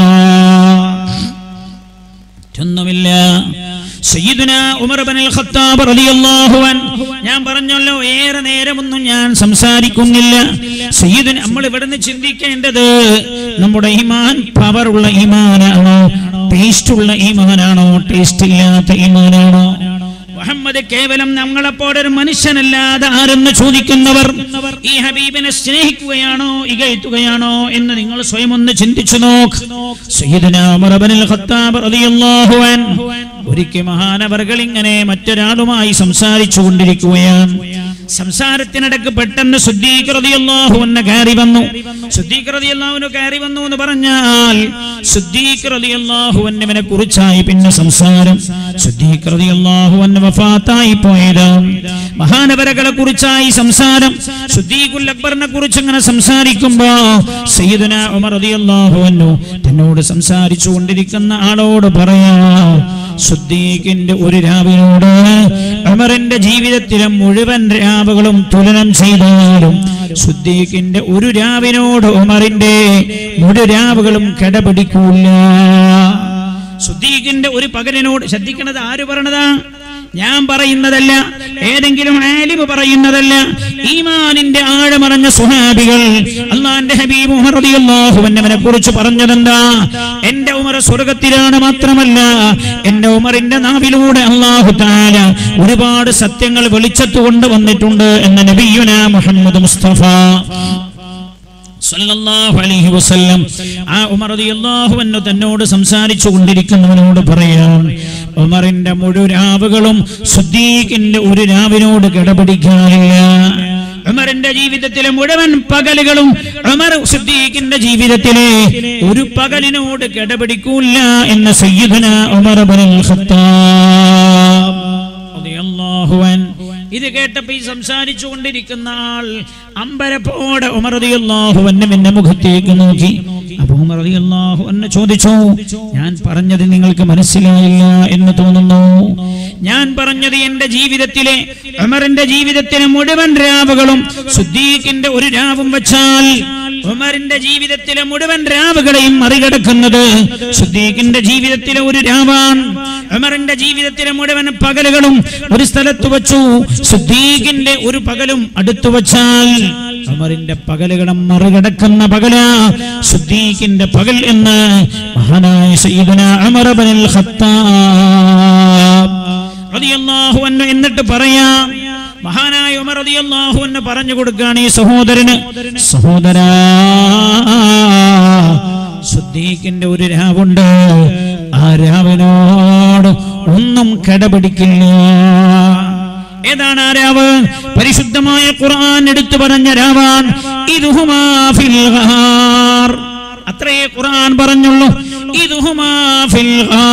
മറ്റൊന്നുമില്ല സയ്യിദുന ഉമർ ഇബ്നുൽ ഖത്താബ് റളിയല്ലാഹു അൻഹു ഞാൻ പറഞ്ഞല്ലോ ഏറെ നേരമൊന്നും ഞാൻ സംസാരിക്കുന്നില്ല സയ്യിദുന നമ്മൾ ഇവിടുന്ന് ചിന്തിക്കേണ്ടത് നമ്മുടെ ഈമാൻ പവർ ഉള്ള ഈമാനാണോ ടേസ്റ്റ് ഉള്ള ഈമാനാണോ ടേസ്റ്റ് ഇല്ലാത്ത ഈമാനാണോ മുഹമ്മദ് കേവലം നമ്മളെപ്പോലെ ഒരു മനുഷ്യനല്ലാതെ ആരെന്ന് ചോദിക്കുന്നവർ ഈ ഹബീബിനെ സ്നേഹിക്കുകയാണോ ഇകഴ്ത്തുകയാണോ എന്ന് നിങ്ങൾ സ്വയം ഒന്ന് ചിന്തിച്ചു നോക്ക് സയ്യിദുനാ ഉമർ ഇബ്നുൽ ഖത്താബ് റളിയല്ലാഹു അൻഹു ഒരിക്കൽ മഹാനവർകൾ ഇങ്ങനെ മറ്റൊരാളുമായി സംസാരിച്ചു കൊണ്ടിരിക്കുകയാണ് സംസാരത്തിനിടക്ക് പെട്ടെന്ന് സുദ്ദീഖ് റളിയല്ലാഹു അൻഹു കയറി വന്നു സുദ്ദീഖ് റളിയല്ലാഹു അൻഹു കയറി വന്നു എന്ന് പറഞ്ഞാൽ സുദ്ദീഖ് റളിയല്ലാഹു അൻഹുവിനെ കുറിച്ചായി പിന്നെ സംസാരം സുദ്ദീഖ് റളിയല്ലാഹു അൻഹു വഫാത്തായി പോയത് മഹാനവരകളെ കുറിച്ചായി സംസാരം സുദ്ദീഖുൽ അക്ബറിനെ കുറിച്ച് ഇങ്ങനെ സംസാരിക്കുമ്പോ സയ്യിദുന ഉമർ റളിയല്ലാഹു അൻഹു തന്നോട് സംസാരിച്ചു കൊണ്ടിരിക്കുന്ന ആളോട് പറയാ സുദ്ദീഖിന്റെ ഒരു രാവിനോട് ഉമറിന്റെ ജീവിതത്തിലെ മുഴുവൻ രാവുകളും തുലനം ചെയ്താലും സുദ്ദീഖിന്റെ ഒരു രാവിനോട് ഉമറിന്റെ മുഴു രാവുകളും കിടപിടിക്കൂല സുദ്ദീഖിന്റെ ഒരു പകലിനോട് ശ്രദ്ധിക്കണത് ആര് പറഞ്ഞതാ ഞാൻ പറയുന്നതല്ല ഏതെങ്കിലും ആലിമ് പറയുന്നതല്ല ഈമാനിന്റെ ആഴമറഞ്ഞ സുഹാബികൾ അള്ളാന്റെ ഹബീബ് ഉമർ റളിയല്ലാഹുവിനെ കുറിച്ച് പറഞ്ഞതെന്താ എന്റെ ഉമർ സ്വർഗത്തിലാണ് മാത്രമല്ല എന്റെ ഉമറിന്റെ നാവിലൂടെ അള്ളാഹു താല ഒരുപാട് സത്യങ്ങൾ വെളിച്ചത്ത് കൊണ്ടുവന്നിട്ടുണ്ട് എന്ന നബിയുന മുഹമ്മദ് മുസ്തഫ സല്ലല്ലാഹു അലൈഹി വസല്ലം ആ ഉമർ റളിയല്ലാഹു അൻഹു തന്നോട് സംസാരിച്ചു കൊണ്ടിരിക്കുന്നവനോട് പറയാം ഉമറിന്റെ മുഴു രാവുകളും സുദ്ദീഖിന്റെ ഒരു രാവിനോട് കിടപിടിക്കാനില്ല ഉമറിന്റെ ജീവിതത്തിലെ മുഴുവൻ പകലുകളും ഉമർ സുദ്ദീഖിന്റെ ജീവിതത്തിലെ ഒരു പകലിനോട് കിടപിടിക്കൂല എന്ന സയ്യിദുന ഉമർ ഇബ്നുൽ ഖത്താബ് റളിയല്ലാഹു അൻഹു ഇത് കേട്ടപ്പോ ഈ സംസാരിച്ചു കൊണ്ടിരിക്കുന്ന ആൾ അമ്പരപ്പോടെ ഉമറതിയല്ലാഹു എന്നെ എന്നെ മുഖത്തേക്ക് നോക്കി അപ്പൊ ഉമറതിയല്ലാഹു എന്നെ ചോദിച്ചു ഞാൻ പറഞ്ഞത് നിങ്ങൾക്ക് മനസ്സിലായില്ല എന്ന് തോന്നുന്നു ഞാൻ പറഞ്ഞത് എന്റെ ജീവിതത്തിലെ ഉമറിന്റെ ജീവിതത്തിലെ മുഴുവൻ രാവുകളും സുദ്ദീഖിന്റെ ഒരു രാവും വെച്ചാൽ ഉമറിന്റെ ജീവിതത്തിലെ മുഴുവൻ രാവുകളെയും മറികടക്കുന്നത് സുദ്ദീഖിന്റെ ജീവിതത്തിലെ ഒരു രാവാൻ ഉമറിന്റെ ജീവിതത്തിലെ മുഴുവൻ പകലുകളും ഒരു സ്ഥലത്ത് വച്ചു സുദ്ദീഖിന്റെ ഒരു പകലും അടുത്തു വച്ചാൽ ഉമറിന്റെ പകലുകളും മറികടക്കുന്ന പകല സുദ്ദീഖിന്റെ പകൽ എന്ന് മഹാനായ സയ്യിദുന ഉമർ ഇബ്നുൽ ഖത്താബ് റളിയല്ലാഹു അൻഹു എന്നിട്ട് പറയാം മഹാനായ ഉമർ റളിയല്ലാഹു അൻഹു പറഞ്ഞു കൊടുക്കുകയാണ് ഈ സഹോദരന് സഹോദരാ സുദ്ദീഖിന്റെ ഒരു രാവുണ്ട് ആ രാവിനോട് ഒന്നും കടപിടിക്കില്ല ഏതാണ് ആ രാവ് പരിശുദ്ധമായ ഖുർആൻ എടുത്തു പറഞ്ഞ രാവാൻ ഇതുഹുമാ ഫിൽ ഗാർ അത്രയേ ഖുർആൻ പറഞ്ഞുള്ളൂ ഇതുഹുമാ ഫിൽ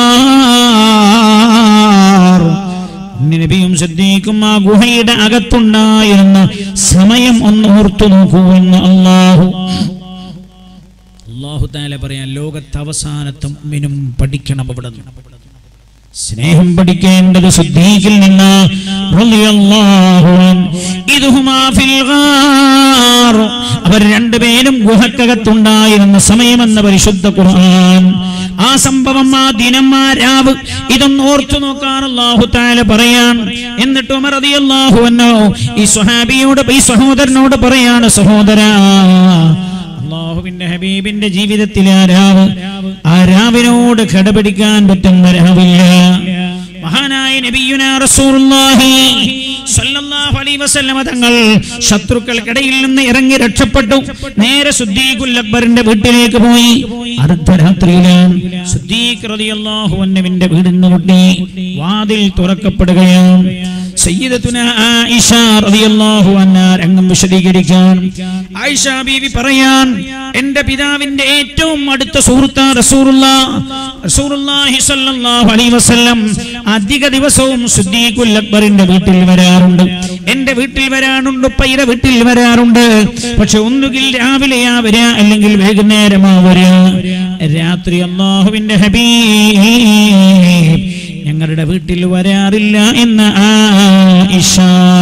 ഗാർ നബിയും സിദ്ദീഖും ആ ഗുഹയുടെ അകത്തുണ്ടായിരുന്ന സമയം ഒന്ന് ഓർത്തു നോക്കൂ എന്ന് അള്ളാഹു അള്ളാഹു താല പറയാൻ ലോകത്ത് അവസാനത്തും മിനും പഠിക്കണം അവിടെ നിന്ന് സ്നേഹം പഠിക്കേണ്ടത് സിദ്ദീഖിൽ നിന്ന് റളിയല്ലാഹു അൻഹു. ഇദ്ഹുമാ ഫിൽ ഗാർ. അവർ രണ്ടുപേരും ഗുഹക്കകത്തുണ്ടായിരുന്ന സമയമെന്ന പരിശുദ്ധ ഖുർആൻ ആ സംഭവം ആ ദിനം ആ രാവ് ഇതൊന്ന് ഓർത്തു നോക്കാൻ അല്ലാഹു താല പറയാൻ എന്നിട്ട് ഉമർ റളിയല്ലാഹു അൻഹു ഈ സ്വഹാബിയോട് ഈ സഹോദരനോട് പറയാണ് സഹോദരാ അള്ളാഹുവിന്റെ ഹബീബിന്റെ ജീവിതത്തിലെ ആ രാവ് ആ രാവിനോട് കടപിടിക്കാൻ പറ്റുന്ന രാവില്ല മഹാനായ നബിയുന റസൂലുള്ളാഹി സ്വല്ലല്ലാഹു അലൈഹി വസല്ലമ തങ്ങൾ ശത്രുക്കൾക്കിടയിൽ നിന്ന് ഇറങ്ങി രക്ഷപ്പെട്ടു നേരെ സുദ്ദീഖുൽ അക്ബറിന്റെ വീട്ടിലേക്ക് പോയി അർദ്ധരാത്രിയിലാണ് സുദ്ദീഖ് റളിയല്ലാഹു അൻഹുവിന്റെ വീടിന് മുട്ടി വാതിൽ തുറക്കപ്പെടുകയാണ് സയ്യിദത്തുന ആയിഷ റളിയല്ലാഹു അൻഹാ രംഗം വിശദീകരിക്കാൻ ആയിഷ ബീവി പറയാൻ എന്റെ പിതാവിന്റെ ഏറ്റവും അടുത്ത സുഹൃത്ത് റസൂലുള്ള റസൂലുള്ളാഹി സ്വല്ലല്ലാഹു അലൈഹി വസല്ലം അധിക ദിവസവും സുദ്ദീഖുൽ അക്ബറിന്റെ വീട്ടിൽ വരാറുണ്ട് എന്റെ വീട്ടിൽ വരാറുണ്ട് ഉപ്പയുടെ വീട്ടിൽ വരാറുണ്ട് പക്ഷെ ഒന്നുകിൽ രാവിലെയാ വരാ അല്ലെങ്കിൽ വൈകുന്നേരമാ വരാ രാത്രി അള്ളാഹുവിന്റെ ഹബീബ് ഞങ്ങളുടെ വീട്ടിൽ വരാറില്ല എന്ന് ആയിഷ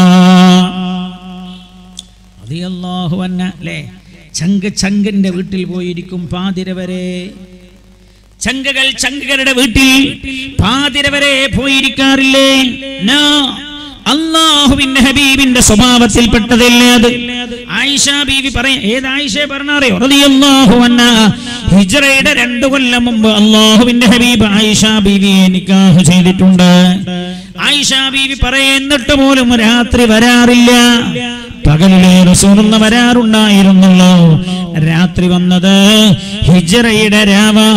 റളിയല്ലാഹു അൻഹ അല്ലേ ചങ്ക് ചങ്കിന്റെ വീട്ടിൽ പോയിരിക്കും പാതിര വരെ ചങ്കകൾ ചങ്കുകളുടെ വീട്ടിൽ പാതിര വരെ പോയിരിക്കാറില്ലേ No. അള്ളാഹുവിന്റെ ഹബീബിന്റെ സ്വഭാവത്തിൽപ്പെട്ടതല്ലേ അത് ആയിഷ ബീവി പറയാം ഏത് ആയിഷയെ പറഞ്ഞറിയോ റളിയല്ലാഹു അൻഹ ഹിജ്റയുടെ രണ്ടു കൊല്ലം മുമ്പ് അള്ളാഹുവിന്റെ ഹബീബ് ആയിഷ ബീവിയെ നിക്കാഹ് ചെയ്തിട്ടുണ്ട് ആയിഷ ബീവി പറയുന്നിട്ട് പോലും രാത്രി വരാറില്ല പകലിലെ റസൂലുള്ള വരാറുണ്ടായിരുന്നല്ലോ രാത്രി വന്നത് ഹിജ്റയുടെ രാവാ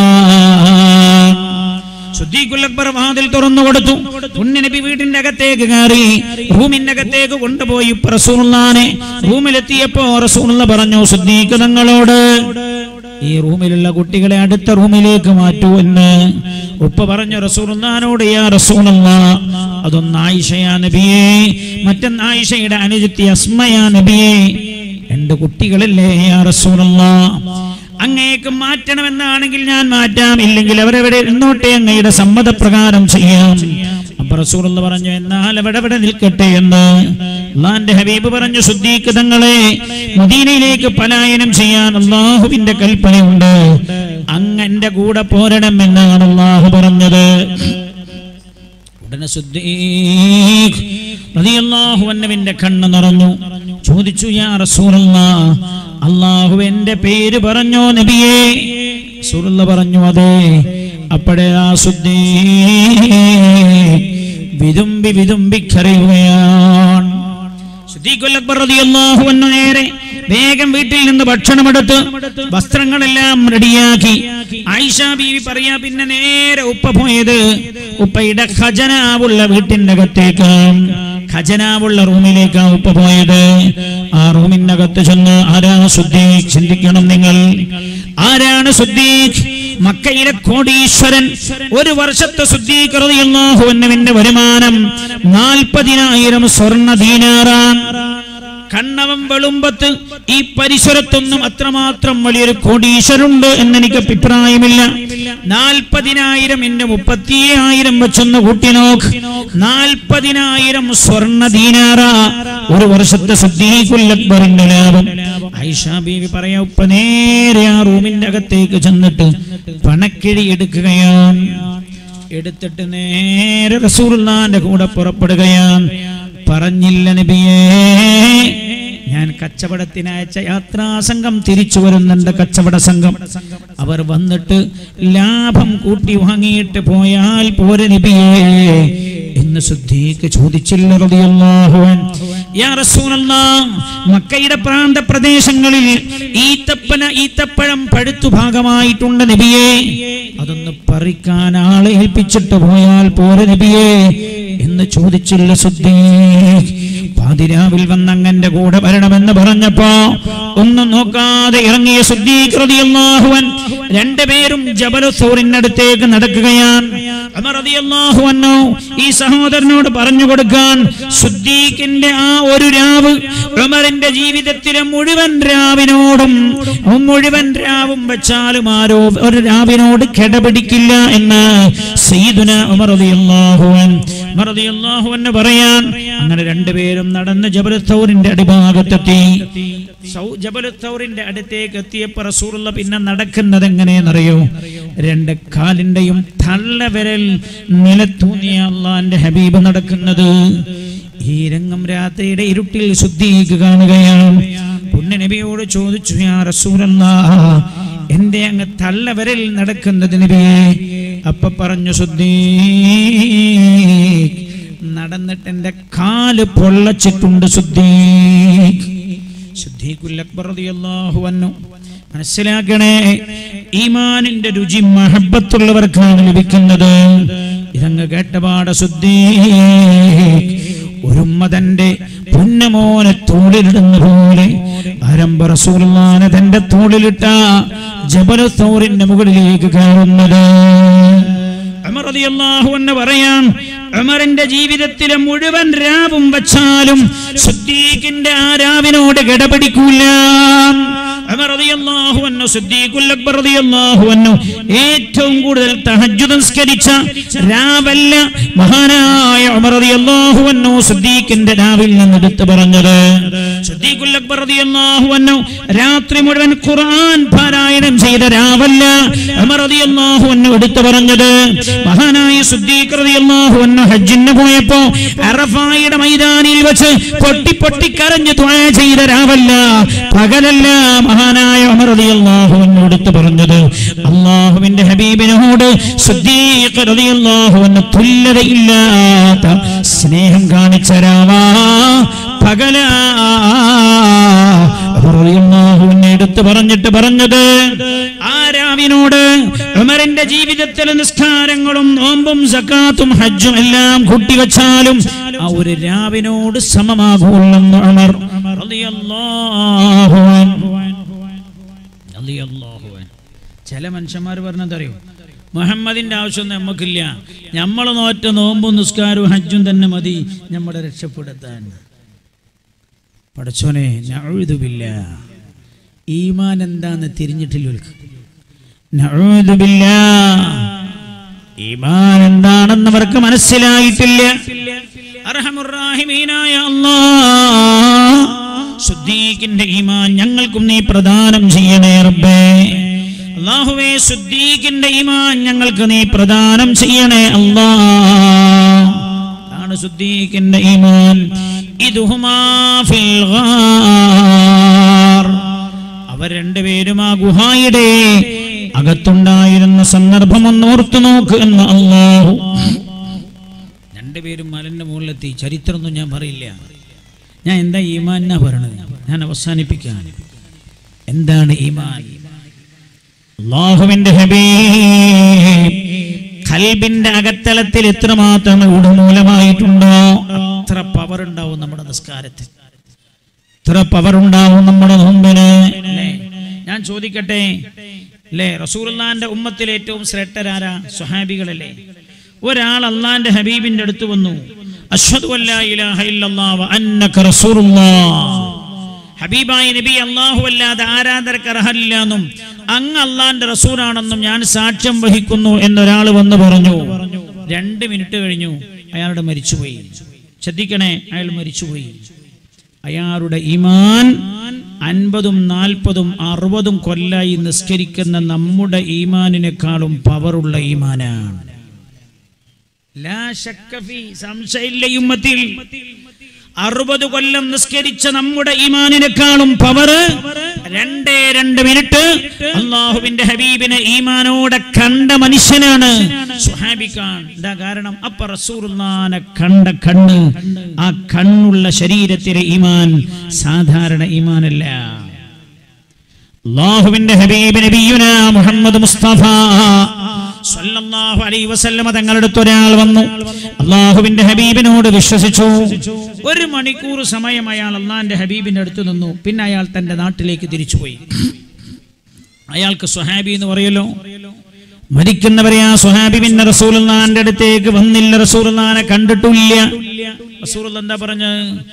സുദ്ദീഖുൽ അക്ബർ വാതിൽ തുറന്നു കൊടുത്തു ഉണ്ണിനബി വീടിന്റെ അകത്തേക്ക് കയറി റൂമിന്റെ അകത്തേക്ക് കൊണ്ടുപോയി ഇപ്പൊ റസൂലുള്ളാനെ റൂമിലെത്തിയപ്പോ റസൂലുള്ള പറഞ്ഞു സുദ്ദീഖ് തങ്ങളോട് ഈ റൂമിലുള്ള കുട്ടികളെ അടുത്ത റൂമിലേക്ക് മാറ്റൂ എന്ന് ഉപ്പ പറഞ്ഞു റസൂലുള്ളാനോട് യാ റസൂലുള്ള അതൊന്ന് ആയിഷയാ നബിയെ മറ്റൊന്ന് ആയിഷയുടെ അനുജത്തി അസ്മയാ നബിയെ രണ്ട് കുട്ടികളല്ലേ യാ റസൂലുള്ള അങ്ങേക്ക് മാറ്റണമെന്നാണെങ്കിൽ ഞാൻ മാറ്റാം ഇല്ലെങ്കിൽ അവരെവിടെ ഇരുന്നോട്ടെ അങ്ങയുടെ സമ്മതപ്രകാരം ചെയ്യാം അപ്പൊ റസൂലുള്ള പറഞ്ഞു എന്നാൽ അവിടെ അവിടെ നിൽക്കട്ടെ എന്ന് അള്ളാന്റെ ഹബീബ് പറഞ്ഞു ശുദ്ധീക്ക് തങ്ങളെ മദീനയിലേക്ക് പലായനം ചെയ്യാൻ അള്ളാഹുവിന്റെ കൽപ്പനയുണ്ട് അങ്ങ് എന്റെ കൂടെ പോരണം എന്നാണ് അള്ളാഹു പറഞ്ഞത് ഉടനെ സുദ്ദീഖ് റളിയല്ലാഹു അൻഹുവിന്റെ കണ്ണ് നിറഞ്ഞു ചോദിച്ചു യാ റസൂലല്ലാ അള്ളാഹു എന്റെ പേര് പറഞ്ഞോ നബിയേ റസൂലുള്ള പറഞ്ഞു അതെ അപ്പോഴേ ആ സുദ്ദീഖ് വിതുമ്പി വിതുമ്പി കരയുകയാണ് സിദ്ദീഖുൽ അക്ബർ റളിയല്ലാഹു അൻഹു നേരെ വേഗം വീട്ടിൽ നിന്ന് ഭക്ഷണമെടുത്ത് വസ്ത്രങ്ങളെല്ലാം റെഡിയാക്കി ആയിഷ ബീവി പറയാ പിന്നെ നേരെ ഉപ്പ പോയത് ഉപ്പയുടെ ഖജനാവുള്ള വീട്ടിന്റെ അകത്തേക്ക് ഖജനാവുള്ള റൂമിലേക്കാ ഉപ്പ പോയത് ആ റൂമിനകത്ത് ചെന്ന് ആരാണ് സുദ്ദീഖ് ചിന്തിക്കണം നിങ്ങൾ ആരാണ് സുദ്ദീഖ് മക്കയിലെ കോടീശ്വരൻ ഒരു വർഷത്തെ ശുദ്ധീകൃതിയുടെ വരുമാനം നാൽപ്പതിനായിരം സ്വർണ്ണ ദീനാറാം കണ്ണവം വെളുമ്പത്ത് ഈ പരിസരത്തൊന്നും അത്രമാത്രം വലിയൊരു കോടീശ്വരുണ്ട് എന്ന് എനിക്ക് അഭിപ്രായമില്ല നാൽപ്പതിനായിരം എന്റെ മുപ്പത്തിയായിരം വെച്ചൊന്ന് കൂട്ടി നോക്ക് നാൽപ്പതിനായിരം സ്വർണ്ണ ദീനാറ ഒരു വർഷത്തെ സുദ്ദീഖുല്ലക്ബറിന്റെ ലാഭം ഐഷ ബീവി പറയാ ഉപ്പ നേരെ ആ റൂമിന്റെ അകത്തേക്ക് ചെന്നിട്ട് പണക്കിഴി എടുക്കുകയാണ് എടുത്തിട്ട് നേരെ റസൂലുള്ളാന്റെ കൂടെ പുറപ്പെടുകയാണ് പറഞ്ഞില്ല നബിയേ ഞാൻ കച്ചവടത്തിനയച്ച യാത്രാ സംഘം തിരിച്ചു വരുന്നുണ്ട് കച്ചവട സംഘം അവർ വന്നിട്ട് ലാഭം കൂട്ടി വാങ്ങിയിട്ട് പോയാൽ പോരെ നബിയേ എന്ന് ശുദ്ധിക്ക് ചോദിച്ചില്ല റളിയല്ലാഹു അൻഹു. യാ റസൂലല്ലാഹ്, മക്കയുടെ പ്രാന്ത പ്രദേശങ്ങളിൽ ഈത്തപ്പന ഈത്തപ്പഴം പഴുത്തു ഭാഗമായിട്ടുണ്ട് നബിയേ അതൊന്ന് പറിക്കാൻ ആളെ ഏൽപ്പിച്ചിട്ട് പോയാൽ പോരെ നബിയേ എന്ന് ചോദിച്ചില്ല ശുദ്ധി പാതിരാവിൽ വന്നങ്ങന്റെ കൂടെ വരണമെന്ന് പറഞ്ഞപ്പോ ഒന്നും നോക്കാതെ ഇറങ്ങിയ ശുദ്ധീകൃതിയല്ലാഹുവൻ രണ്ടുപേരും ജബലസൂറിനടുത്തേക്ക് നടക്കുകയാണ് ഉമർ റളിയല്ലാഹു അൻഹു ഈ സഹോദരനോട് പറഞ്ഞു കൊടുക്കാൻ സുദ്ദീഖിന്റെ ആ ഒരു രാവ് ഉമറിന്റെ ജീവിതത്തിലെ മുഴുവൻ രാവിനോടും മുഴുവൻ രാവും വെച്ചാലും ആരോ ഒരു രാവിനോട് കിടപിടിക്കില്ല എന്ന് സയ്യിദുന ഉമർ റളിയല്ലാഹു അൻഹു ഉമർ റളിയല്ലാഹു അൻഹു പറയാൻ അങ്ങനെ രണ്ടുപേരും നടന്ന് ജബലത്തൗറിന്റെ അടിഭാഗത്തെത്തി സൗ- ജബലത്തൗറിന്റെ അടുത്തേക്ക് എത്തിയപ്പോ റസൂലുള്ള പിന്നെ നടക്കുന്നത് എങ്ങനെയെന്നറിയോ രണ്ട് കാലിന്റെയും തള്ള വിരൽ നിലത്തൂന്നിയ അള്ളാന്റെ ഹബീബ് നടക്കുന്നത് ഈ രംഗം രാത്രിയുടെ ഇരുട്ടിൽ ശുദ്ധീക്ക് കാണുകയാണ് പുണ്യ നബിയോട് ചോദിച്ചു യാ റസൂലല്ലാ എന്റെ അങ്ങ് തള്ള വിരൽ നടക്കുന്നത് നബിയെ അപ്പൊ പറഞ്ഞു ശുദ്ധീ നടന്നിട്ട് എന്റെ കാല് പൊള്ളച്ചിട്ടുണ്ട് ശുദ്ധീഖ് ശുദ്ധീഖുൽ അക്ബർ റളിയല്ലാഹു അൻഹു മനസ്സിലാക്കണേ ഈമാനിന്റെ രുചി മഹബത്തുള്ളവർക്കാണ് ലഭിക്കുന്നത് ഇതങ്ങ് കേട്ടപാട ശുദ്ധീ ഒരുമ്മ തന്റെ പുന്നമോനെ തോളിലിടുന്ന പോലെ ആരംഭ റസൂലുള്ളാനെ തന്റെ തോളിലിട്ട ജബലു സൗറിന്റെ മുകളിലേക്ക് കയറുന്നത് ഉമർ റളിയല്ലാഹു അൻഹു പറയാം ഉമറിന്റെ ജീവിതത്തിലെ മുഴുവൻ രാവും വച്ചാലും സിദ്ദീഖിന്റെ ആ രാവിനോട് കിടപിടിക്കൂല ഉമർ റളിയല്ലാഹു അൻഹു സിദ്ദീഖുൽ അക്ബർ റളിയല്ലാഹു അൻഹു ഏറ്റവും കൂടുതൽ തഹജ്ജുദ് നിസ്കരിച്ച രാവല്ല മഹാനായ ഉമർ റളിയല്ലാഹു അൻഹു സിദ്ദീഖിന്റെ രാവിൽ നിന്ന് എടുത്തു പറഞ്ഞത് സിദ്ദീഖുൽ അക്ബർ റളിയല്ലാഹു അൻഹു രാത്രി മുഴുവൻ ഖുർആൻ പാരായണം ചെയ്ത രാവല്ല ഉമർ റളിയല്ലാഹു അൻഹു എടുത്തു പറഞ്ഞത് മഹാനായ സിദ്ദീഖ് റളിയല്ലാഹു അൻഹു ഹജ്ജിന് പോയപ്പോ അറഫായുടെ മൈതാനിൽ വെച്ച് പൊട്ടി പൊട്ടി കരഞ്ഞു ദുആ ചെയ്ത രാവല്ല പകലല്ല മഹാനായ ഉമർ റളിയല്ലാഹു അൻഹു എടുത്തു പറഞ്ഞത് അള്ളാഹുവിന്റെ ഹബീബിനോട് സിദ്ദീഖ് റളിയല്ലാഹു അൻഹു തുല്യതയില്ലാത്ത സ്നേഹം കാണിച്ച രാവാ പകല റളിയല്ലാഹുവിനെ എടുത്ത് പറഞ്ഞിട്ട് പറഞ്ഞത് ആ രാവിനോട് ഉമറിന്റെ ജീവിതത്തിലെ നിസ്കാരങ്ങളും നോമ്പും സക്കാത്തും ഹജ്ജും എല്ലാം കൂട്ടിവച്ചാലും ആ ഒരു രാവിനോട് സമമാകുള്ളെന്ന് ഉമർ റളിയല്ലാഹു അൻഹു. റളിയല്ലാഹു അൻഹു. ചില മനുഷ്യന്മാർ പറഞ്ഞതറിയോ മുഹമ്മദിന്റെ ആവശ്യമൊന്നും നമുക്കില്ല നമ്മൾ നോറ്റ നോമ്പും നിസ്കാരവും ഹജ്ജും തന്നെ മതി നമ്മുടെ രക്ഷപ്പെടുത്താൻ പടച്ചോനെ നഴുതുമില്ല ഈമാൻ എന്താന്ന് തിരിഞ്ഞിട്ടില്ല ഇവർക്ക്. നഊദുബില്ല. ഈമാൻ എന്താണെന്ന് അവർക്ക് മനസ്സിലായിട്ടില്ല അർഹമുറാഹിമീനായ അല്ലാഹ് സുദ്ദീഖിന്റെ ഈമാൻ ഞങ്ങൾക്കും നീ പ്രദാനം ചെയ്യണേ റബ്ബേ അള്ളാഹുവേ സുദ്ദീഖിന്റെ ഈമാൻ ഞങ്ങൾക്ക് നീ പ്രദാനം ചെയ്യണേ അല്ലാ ആണ് സുദ്ദീഖിന്റെ ഈമാൻ ഇതുഹുമാ ഫിൽ ഗാർ അവർ രണ്ടുപേരും ആ ഗുഹായുടെ അകത്തുണ്ടായിരുന്ന സന്ദർഭം ഒന്ന് ഓർത്തു നോക്ക് എന്ന് അള്ളാഹു രണ്ടുപേരും മലന്റെ മുകളിലെത്തി ചരിത്രമൊന്നും ഞാൻ പറയില്ല ഞാൻ എന്താ ഈമാൻ എന്നാ പറയണത് ഞാൻ അവസാനിപ്പിക്കാൻ എന്താണ് ഈമാൻ അള്ളാഹുവിന്റെ ഹബീബ് കൽബിന്റെ അകത്തലത്തിൽ എത്രമാത്രം ഉടമൂലമായിട്ടുണ്ടോ അത്ര പവർ ഉണ്ടാവും നമ്മുടെ നിസ്കാരത്തിൽ എത്ര പവർ ഉണ്ടാവും നമ്മുടെ മുമ്പിന് അല്ലേ? ഞാൻ ചോദിക്കട്ടെ അല്ലേ റസൂലുള്ളാന്റെ ഉമ്മത്തിൽ ഏറ്റവും ശ്രേഷ്ഠരാരാ സ്വഹാബികളല്ലേ ഒരാൾ അള്ളാന്റെ ഹബീബിന്റെ അടുത്ത് വന്നു അഷ്ഹദു അല്ലാ ഇലാഹ ഇല്ലല്ലാഹ് വ അന്നക റസൂലുള്ളാഹ് ഹബീബായ നബി അള്ളാഹു അല്ലാതെ ആരാധനക്ക് അർഹരില്ലെന്നും അങ്ങ് അള്ളാന്റെ റസൂലാണെന്നും ഞാൻ സാക്ഷ്യം വഹിക്കുന്നു എന്നൊരാൾ വന്ന് പറഞ്ഞു രണ്ട് മിനിറ്റ് കഴിഞ്ഞു അയാളുടെ മരിച്ചുപോയി ശ്രദ്ധിക്കണേ അയാൾ മരിച്ചുപോയി അയാളുടെ ഈമാൻ അൻപതും നാൽപ്പതും അറുപതും കൊല്ലായി നിസ്കരിക്കുന്ന നമ്മുടെ ഈമാനിനേക്കാളും പവറുള്ള ഈമാനാണ് ലാ ശക്ക ഫീ, സംശയമില്ല ഈ ഉമ്മത്തിൽ അറുപത് കൊല്ലം നിസ്കരിച്ച നമ്മുടെ ഈമാനിനേക്കാളും പവറ് രണ്ടേ രണ്ട് മിനിറ്റ് അള്ളാഹുവിന്റെ ഹബീബിനെ ഈമാനോടെ കണ്ട മനുഷ്യനാണ് സുഹാബിക്കാൻ എന്താ കാരണം അപ്പ റസൂറുല്ലാനെ കണ്ട കണ്ണ് ആ കണ്ണുള്ള ശരീരത്തിലെ ഈമാൻ സാധാരണ ഈമാനല്ല അള്ളാഹുവിന്റെ ഹബീബ് നബിയുന മുഹമ്മദ് മുസ്തഫ സല്ലല്ലാഹു അലൈഹി വസല്ലമ തങ്ങളുടെ അടുത്ത് ഒരാൾ വന്നു അള്ളാഹുവിന്റെ ഹബീബിനോട് വിശ്വസിച്ചു ഒരു മണിക്കൂർ സമയം അയാൾ അള്ളാഹിന്റെ ഹബീബിന്റെ അടുത്ത് നിന്നു പിന്നെ അയാൾ തന്റെ നാട്ടിലേക്ക് തിരിച്ചുപോയി അയാൾക്ക് സ്വഹാബി എന്ന് പറയല്ലോ മരിക്കുന്നവരെ ആ സ്വഹാബി പിന്നെ റസൂലുള്ളാന്റെ അടുത്തേക്ക് വന്നില്ല റസൂലുള്ളാനെ കണ്ടിട്ടില്ല റസൂൽ എന്താ പറഞ്ഞ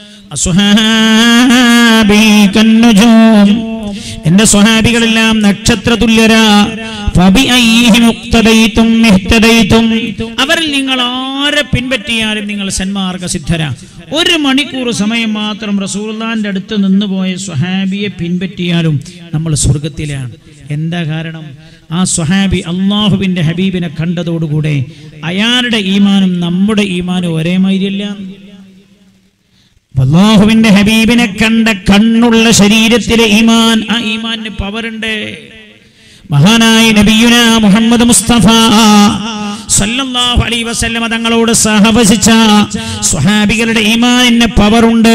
അസ്വഹാബി കന്നുജൂം എന്റെ സ്വഹാബികളെല്ലാം നക്ഷത്ര തുല്യരാ ഫബിഅയ്യിഹിം ഉഖ്തദൈതും ഇഹ്തദൈതും. അവരിൽ നിങ്ങൾ ആരെ പിൻപറ്റിയാലും നിങ്ങൾ സന്മാർഗ സിദ്ധരാ ഒരു മണിക്കൂർ സമയം മാത്രം റസൂലുള്ളാന്റെ അടുത്ത് നിന്നുപോയ സ്വഹാബിയെ പിൻപറ്റിയാലും നമ്മൾ സ്വർഗത്തിലാണ് എന്താ കാരണം ആ സ്വഹാബി അള്ളാഹുവിന്റെ ഹബീബിനെ കണ്ടതോടുകൂടെ അയാളുടെ ഈമാനും നമ്മുടെ ഈമാനും ഒരേ മാതിരിയല്ല അള്ളാഹുവിന്റെ ഹബീബിനെ കണ്ട കണ്ണുള്ള ശരീരത്തിലെ ഈമാൻ ആ ഈമാനിന് പവറുണ്ട് മഹാനായ നബിയുന മുഹമ്മദ് മുസ്തഫ സല്ലല്ലാഹു അലൈഹി വസല്ലമ തങ്ങളോട് സഹവസിച്ച സ്വഹാബികളുടെ ഈമാനിന് പവറുണ്ട്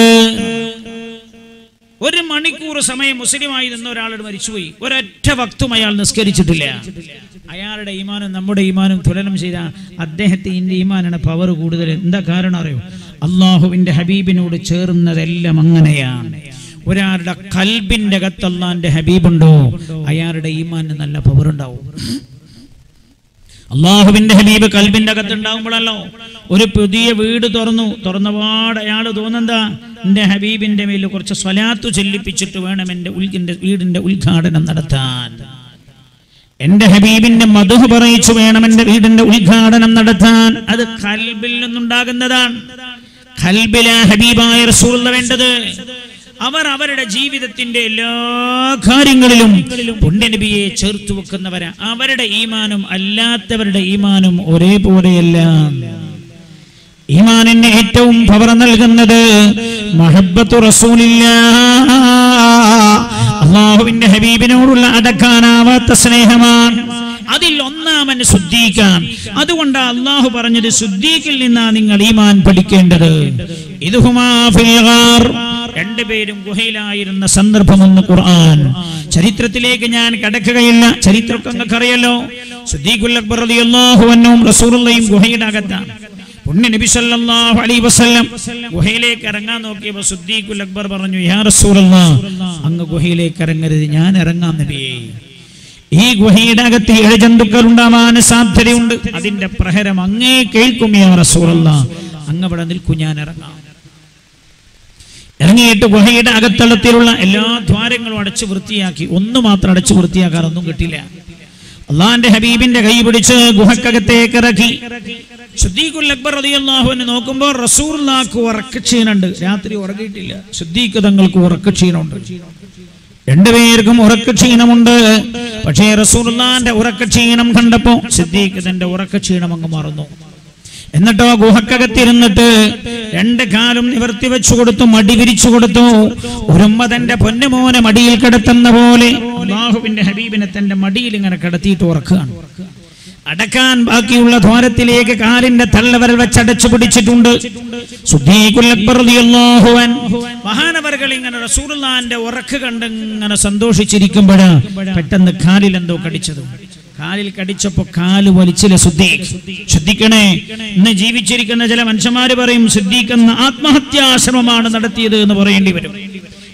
ഒരു മണിക്കൂർ സമയം മുസ്ലിമായി നിന്ന ഒരാളോട് മരിച്ചുപോയി ഒരൊറ്റ വക്തും അയാൾ നിസ്കരിച്ചിട്ടില്ല അയാളുടെ ഈമാനും നമ്മുടെ ഈമാനും തുലനം ചെയ്ത അദ്ദേഹത്തിന്റെ ഈമാനാണ് പവർ കൂടുതൽ എന്താ കാരണം അറിയോ അള്ളാഹുവിന്റെ ഹബീബിനോട് ചേർന്നതെല്ലാം അങ്ങനെയാണ് ഒരാളുടെ കൽബിന്റെ അകത്ത് അള്ളാന്റെ ഹബീബുണ്ടോ അയാളുടെ ഈമാന് നല്ല പവർ ഉണ്ടാവും അള്ളാഹുവിന്റെ ഹബീബ് കൽബിന്റെ അകത്ത് ഉണ്ടാകുമ്പോഴല്ലോ ഒരു പുതിയ വീട് തുറന്നു തുറന്നപാട് അയാൾ തോന്നെന്താ എന്റെ ഹബീബിന്റെ മേൽ കുറച്ച് സ്വലാത്തു ചെല്ലിപ്പിച്ചിട്ട് വേണം എന്റെ ഉൽക്കിന്റെ വീടിന്റെ ഉദ്ഘാടനം നടത്താൻ എന്റെ ഹബീബിന്റെ മധു പറയിച്ചു വേണം എന്റെ വീടിന്റെ ഉദ്ഘാടനം നടത്താൻ അത് കൽബിൽ നിന്നുണ്ടാകുന്നതാണ് കൽബില ഹബീബായ റസൂള്ള വേണ്ടത് അവർ അവരുടെ ജീവിതത്തിന്റെ എല്ലാ കാര്യങ്ങളിലും പുണ്യനബിയെ ചേർത്തു വെക്കുന്നവരാ അവരുടെ ഈമാനും അല്ലാത്തവരുടെ ഈമാനും ഒരേപോലെയല്ല ഈമാനിന് ഏറ്റവും പവർ നൽകുന്നത് മഹബത്തു റസൂലില്ല അള്ളാഹുവിന്റെ ഹബീബിനോടുള്ള അടക്കാനാവാത്ത സ്നേഹമാണ് അതിൽ ഒന്നാമൻ ശുദ്ധീക്കാൻ അതുകൊണ്ട് അള്ളാഹു പറഞ്ഞത് ശുദ്ധീക്കിൽ നിന്നാ നിങ്ങൾ ഈമാൻ പഠിക്കേണ്ടത് ഇതുഹുമാ ഫിൽ ഗാർ. രണ്ടുപേരും ഗുഹയിലായിരുന്ന സന്ദർഭമെന്ന് ഖുർആൻ ചരിത്രത്തിലേക്ക് ഞാൻ കടക്കുകയില്ല ചരിത്രമൊക്കെ നിങ്ങൾക്കറിയല്ലോ സുദ്ദീഖുൽ അക്ബർ റളിയല്ലാഹു അൻഹും റസൂലുള്ളയും ഗുഹയുടെ അകത്താണ് പുണ്യ നബി സല്ലല്ലാഹു അലൈഹി വസല്ലം ഗുഹയിലേക്ക് ഇറങ്ങാൻ നോക്കിയപ്പോൾ സുദ്ദീഖുൽ അക്ബർ പറഞ്ഞു യാ റസൂലല്ലാഹ് അങ്ങ് ഗുഹയിലേക്ക് ഇറങ്ങരുത് ഞാൻ ഇറങ്ങാം നബിയേ ഈ ഗുഹയുടെ അകത്ത് ഇഴജന്തുക്കൾ ഉണ്ടാവാൻ സാധ്യതയുണ്ട് അതിന്റെ പ്രഹരം അങ്ങേ കേൾക്കും യാ റസൂലല്ലാഹ് അങ്ങ് അവിടെ നിൽക്കും ഞാൻ ഇറങ്ങാം ഇറങ്ങിയിട്ട് ഗുഹയുടെ അകത്തളത്തിലുള്ള എല്ലാ ദ്വാരങ്ങളും അടച്ചു വൃത്തിയാക്കി ഒന്ന് മാത്രം അടച്ചു വൃത്തിയാക്കാറൊന്നും കിട്ടില്ല അള്ളാന്റെ ഹബീബിന്റെ കൈ പിടിച്ച് ഗുഹക്കകത്തേക്ക് ഇറക്കി സുദ്ദീഖുൽ അക്ബർ റളിയല്ലാഹു അൻഹു നോക്കുമ്പോൾ റസൂലുള്ളാഹ്ക്ക് ഉറക്കക്ഷീണുണ്ട് രാത്രി ഉറങ്ങിയിട്ടില്ല സുദ്ദീഖ് തങ്ങൾക്ക് ഉറക്കക്ഷീണമുണ്ട് രണ്ടുപേർക്കും ഉറക്കക്ഷീണമുണ്ട് പക്ഷേ റസൂലുള്ളാന്റെ ഉറക്കക്ഷീണം കണ്ടപ്പോ സിദ്ദീഖ് തന്റെ ഉറക്കക്ഷീണം അങ്ങ് മറന്നു എന്നിട്ടോ ഗുഹക്കകത്തിരുന്നിട്ട് രണ്ട് കാലും നിവർത്തി വെച്ചു കൊടുത്തു മടി വിരിച്ചു കൊടുത്തു ഒരുമ്മ തന്റെ പൊന്നുമോനെ മടിയിൽ കിടത്തുന്ന പോലെ അള്ളാഹുവിന്റെ ഹബീബിനെ തന്റെ മടിയിൽ ഇങ്ങനെ കിടത്തിയിട്ട് ഉറക്കുകയാണ് അടക്കാൻ ബാക്കിയുള്ള ദ്വാരത്തിലേക്ക് കാലിന്റെ തള്ളവരൽ വെച്ചടച്ചു പിടിച്ചിട്ടുണ്ട് സുദ്ദീഖുൽ അക്ബർ റളിയല്ലാഹു അൻഹു മഹാനവറുകൾ ഇങ്ങനെ റസൂലുള്ളാന്റെ ഉറക്ക് കണ്ട് ഇങ്ങനെ സന്തോഷിച്ചിരിക്കുമ്പോഴാ പെട്ടെന്ന് കാലിൽ എന്തോ കടിച്ചത് കാലിൽ കടിച്ചപ്പോ കാല് വലിച്ചില്ല സുദ്ദീഖ് ശ്രദ്ധിക്കണേ ഇന്ന് ജീവിച്ചിരിക്കുന്ന ചില മനുഷ്യന്മാര് പറയും സിദ്ദീഖ് എന്ന ആത്മഹത്യാശ്രമമാണ് നടത്തിയത് എന്ന് പറയേണ്ടി വരും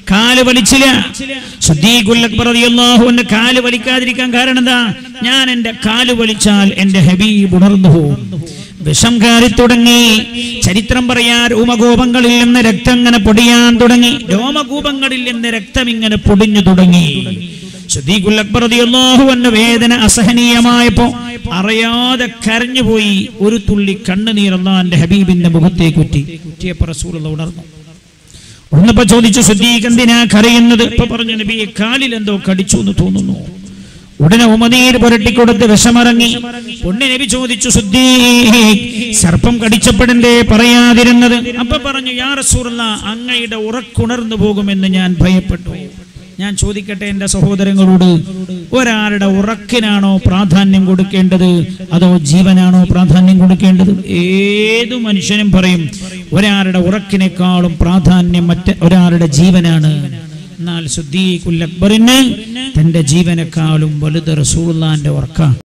കാല് വലിച്ചില്ല സുദ്ദീഖുൽ അക്ബർ റളിയല്ലാഹു അൻഹു കാല് വലിക്കാതിരിക്കാൻ കാരണം എന്താ ഞാൻ എൻ്റെ കാല് വലിച്ചാൽ എൻ്റെ ഹബീബ് ഉണർന്നു പോകും വിഷം കയറി തുടങ്ങി ചരിത്രം പറയാ രോമകൂപങ്ങളിൽ നിന്ന് രക്തം ഇങ്ങനെ പൊടിയാൻ തുടങ്ങി രോമകൂപങ്ങളിൽ നിന്ന് രക്തം ഇങ്ങനെ പൊടിഞ്ഞു തുടങ്ങി സുദ്ദീഖുൽ അക്ബർ റളിയല്ലാഹു അൻഹു വേദന അസഹനീയമായപ്പോ അറിയാതെ കരഞ്ഞുപോയി ഒരു തുള്ളി കണ്ണുനീർ അള്ളാന്റെ ഹബീബിന്റെ മുഖത്തേക്ക് കുറ്റി കുറ്റിയപ്പോ റസൂൽ ഉണർന്നു ഉണർന്നപ്പോ ചോദിച്ചു സുദ്ദീഖ് എന്തിനാ കരയുന്നത് ഇപ്പൊ പറഞ്ഞു നബിയെ കാലിൽ എന്തോ കടിച്ചു എന്ന് തോന്നുന്നു ഉടനെ ഉമനീർ പുരട്ടിക്കൊടുത്ത് വിഷമറങ്ങി പൊണ്ണി നബി ചോദിച്ചു സുദ്ദീഖ് സർപ്പം കടിച്ചപ്പെടണ്ടേ പറയാതിരുന്നത് അപ്പൊ പറഞ്ഞു യാ റസൂറുള്ള അങ്ങയുടെ ഉറക്കുണർന്നു പോകുമെന്ന് ഞാൻ ഭയപ്പെട്ടു ഞാൻ ചോദിക്കട്ടെ എൻ്റെ സഹോദരങ്ങളോട് ഒരാളുടെ ഉറക്കിനാണോ പ്രാധാന്യം കൊടുക്കേണ്ടത് അതോ ജീവനാണോ പ്രാധാന്യം കൊടുക്കേണ്ടത് ഏതു മനുഷ്യനും പറയും ഒരാളുടെ ഉറക്കിനേക്കാളും പ്രാധാന്യം മറ്റ് ഒരാളുടെ ജീവനാണ് എന്നാൽ സുദ്ദീഖുൽ അക്ബറിന് തന്റെ ജീവനേക്കാളും വലുത് റസൂള്ളാന്റെ ഉറക്ക